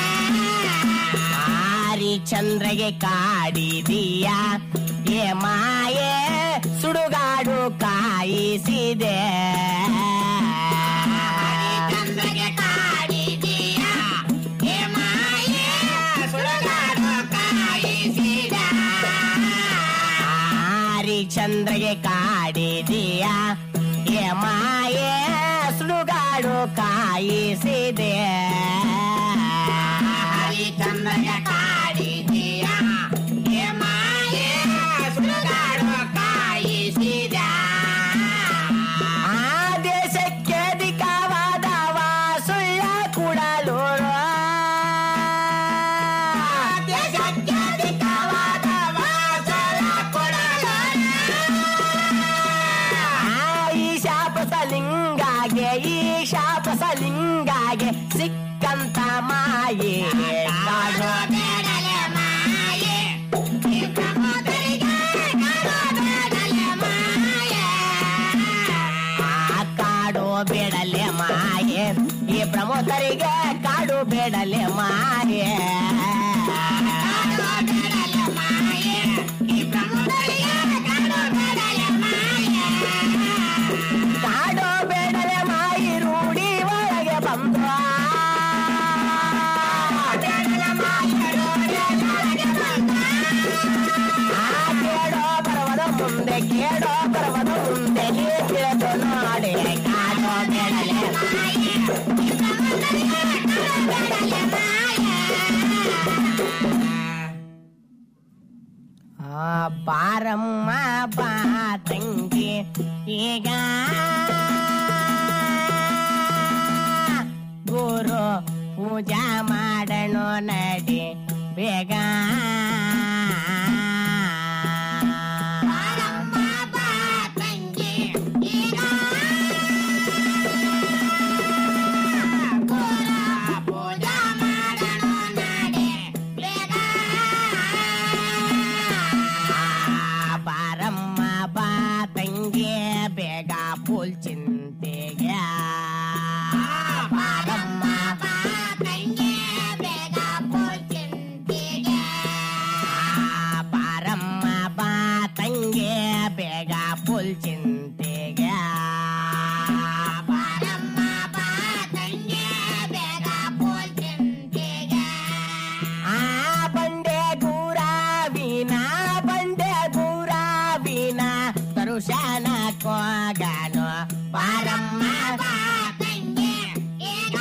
ಹರಿಚಂದ್ರಗೆ ಕಾಡಿದೀಯ ಏ ಮಾಯೆ ಸುಡುಗಾಡು ಕಾಯಿಸಿದೆ ಹರಿಚಂದ್ರಗೆ ಕಾಡಿದೀಯ ಏ ಮಾಯೆ ಸುಡುಗಾಡು ಕಾಯಿಸಿದೆ ಹರಿಚಂದ್ರಗೆ ಕಾಡಿದೀಯ ಏ ಮಾಯೆ ಸುಡುಗಾಡು ಕಾಯಿಸಿದೆ ಹರಿಚಂದ್ರಗೆ ಕಾಡಿದೀಯ ಏ ಮಾಯೆ ಸುಡುಗಾಡು ಕಾಯಿಸಿದ ಆ ದೇಶಕ್ಕೆ ಅಧಿಕವಾದವ ಸುಳ್ಳ ಕುಡಲೂರು ದೇಶಕ್ಕೆ ಅಧಿಕವಾದವ ಸುಳ್ಳ ಕುಡಲೂರು ಈ ಶಾಪಸಲಿಂಗಾಗೆ ಈ ಶಾಪಸಲಿಂಗಾಗೆ ಸಿಕ್ಕಂತ ಮಾಯೆ ಕಾಡೋ ಬೇಡಲೆ ಮಾಯೆ ಈ ಪ್ರಮೋದರಿಗೆ ಕಾಡೋ ಬೇಡಲೆ ಮಾಯೆ ಆ ಕಾಡು ಬೇಡಲೆ ಮಾಯೆ ಈ ಪ್ರಮೋದರಿಗೆ ಕಾಡು ಬೇಡಲೆ ಮಾಯೆ ಕಾಡು ಬೇಡಲೆ ಮಾಯೆ ಈ ಪ್ರಮೋದರಿಗೆ ಕಾಡು ಬೇಡಲೆ ಮಾಯೆ ಕಾಡೋ ಬೇಡಲೆ ಮಾಯಿ ರೂಢಿ ಒಳಗೆ ಬಂದ ಕೇಳೋ ಬರವದ ಮುಂದೆ ಕೇಳೋ ಬರವದ ಮುಂದೆ ನೀ ತಿಳಿದು ನೋಡಿ ಕಾಡೋ ಬೇಡಲೆ ಮಾಯಿ ಆ ಬಾರಮ್ಮ ಬಾ ತಂಗಿ ಈಗ ಗುರು ಪೂಜಾ ಮಾಡಣ ನಡಿ ಬೇಗ ಬಾರಮ್ಮ ಬಾ ತಂಗಿ ಬೇಗ ಪೂಲ್ ಚಿಂತೆಗೆ ಬಾರಮ್ಮ ಬಾ ತಂಗಿ ಬೇಗ ಪೂಲ್ ಚಿಂತೆಗೆ ಔಷಧ ಕೋಗನು ಬಾರಮ್ಮ ಬಾ ತಂಗಿ ಈಗ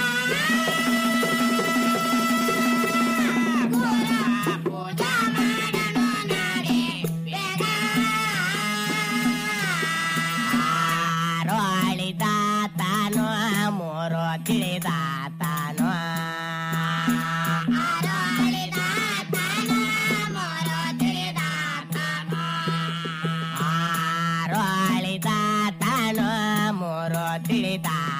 ಗುರ ಪೂಜಾ ಮಾಡೋಣ ನಡಿ ಬೇಗ ಆರೋ ಅಳಿದ ತಾನು ಮೂರು ತಿಳಿದ ತಾನು ಆರೋ ಅಳಿದ ತಾನು ಮೂರು ತಿಳಿದ ತಾನು ಆರೋ ಅಳಿದ ತಾನು ಮೂರು ತಿಳಿದ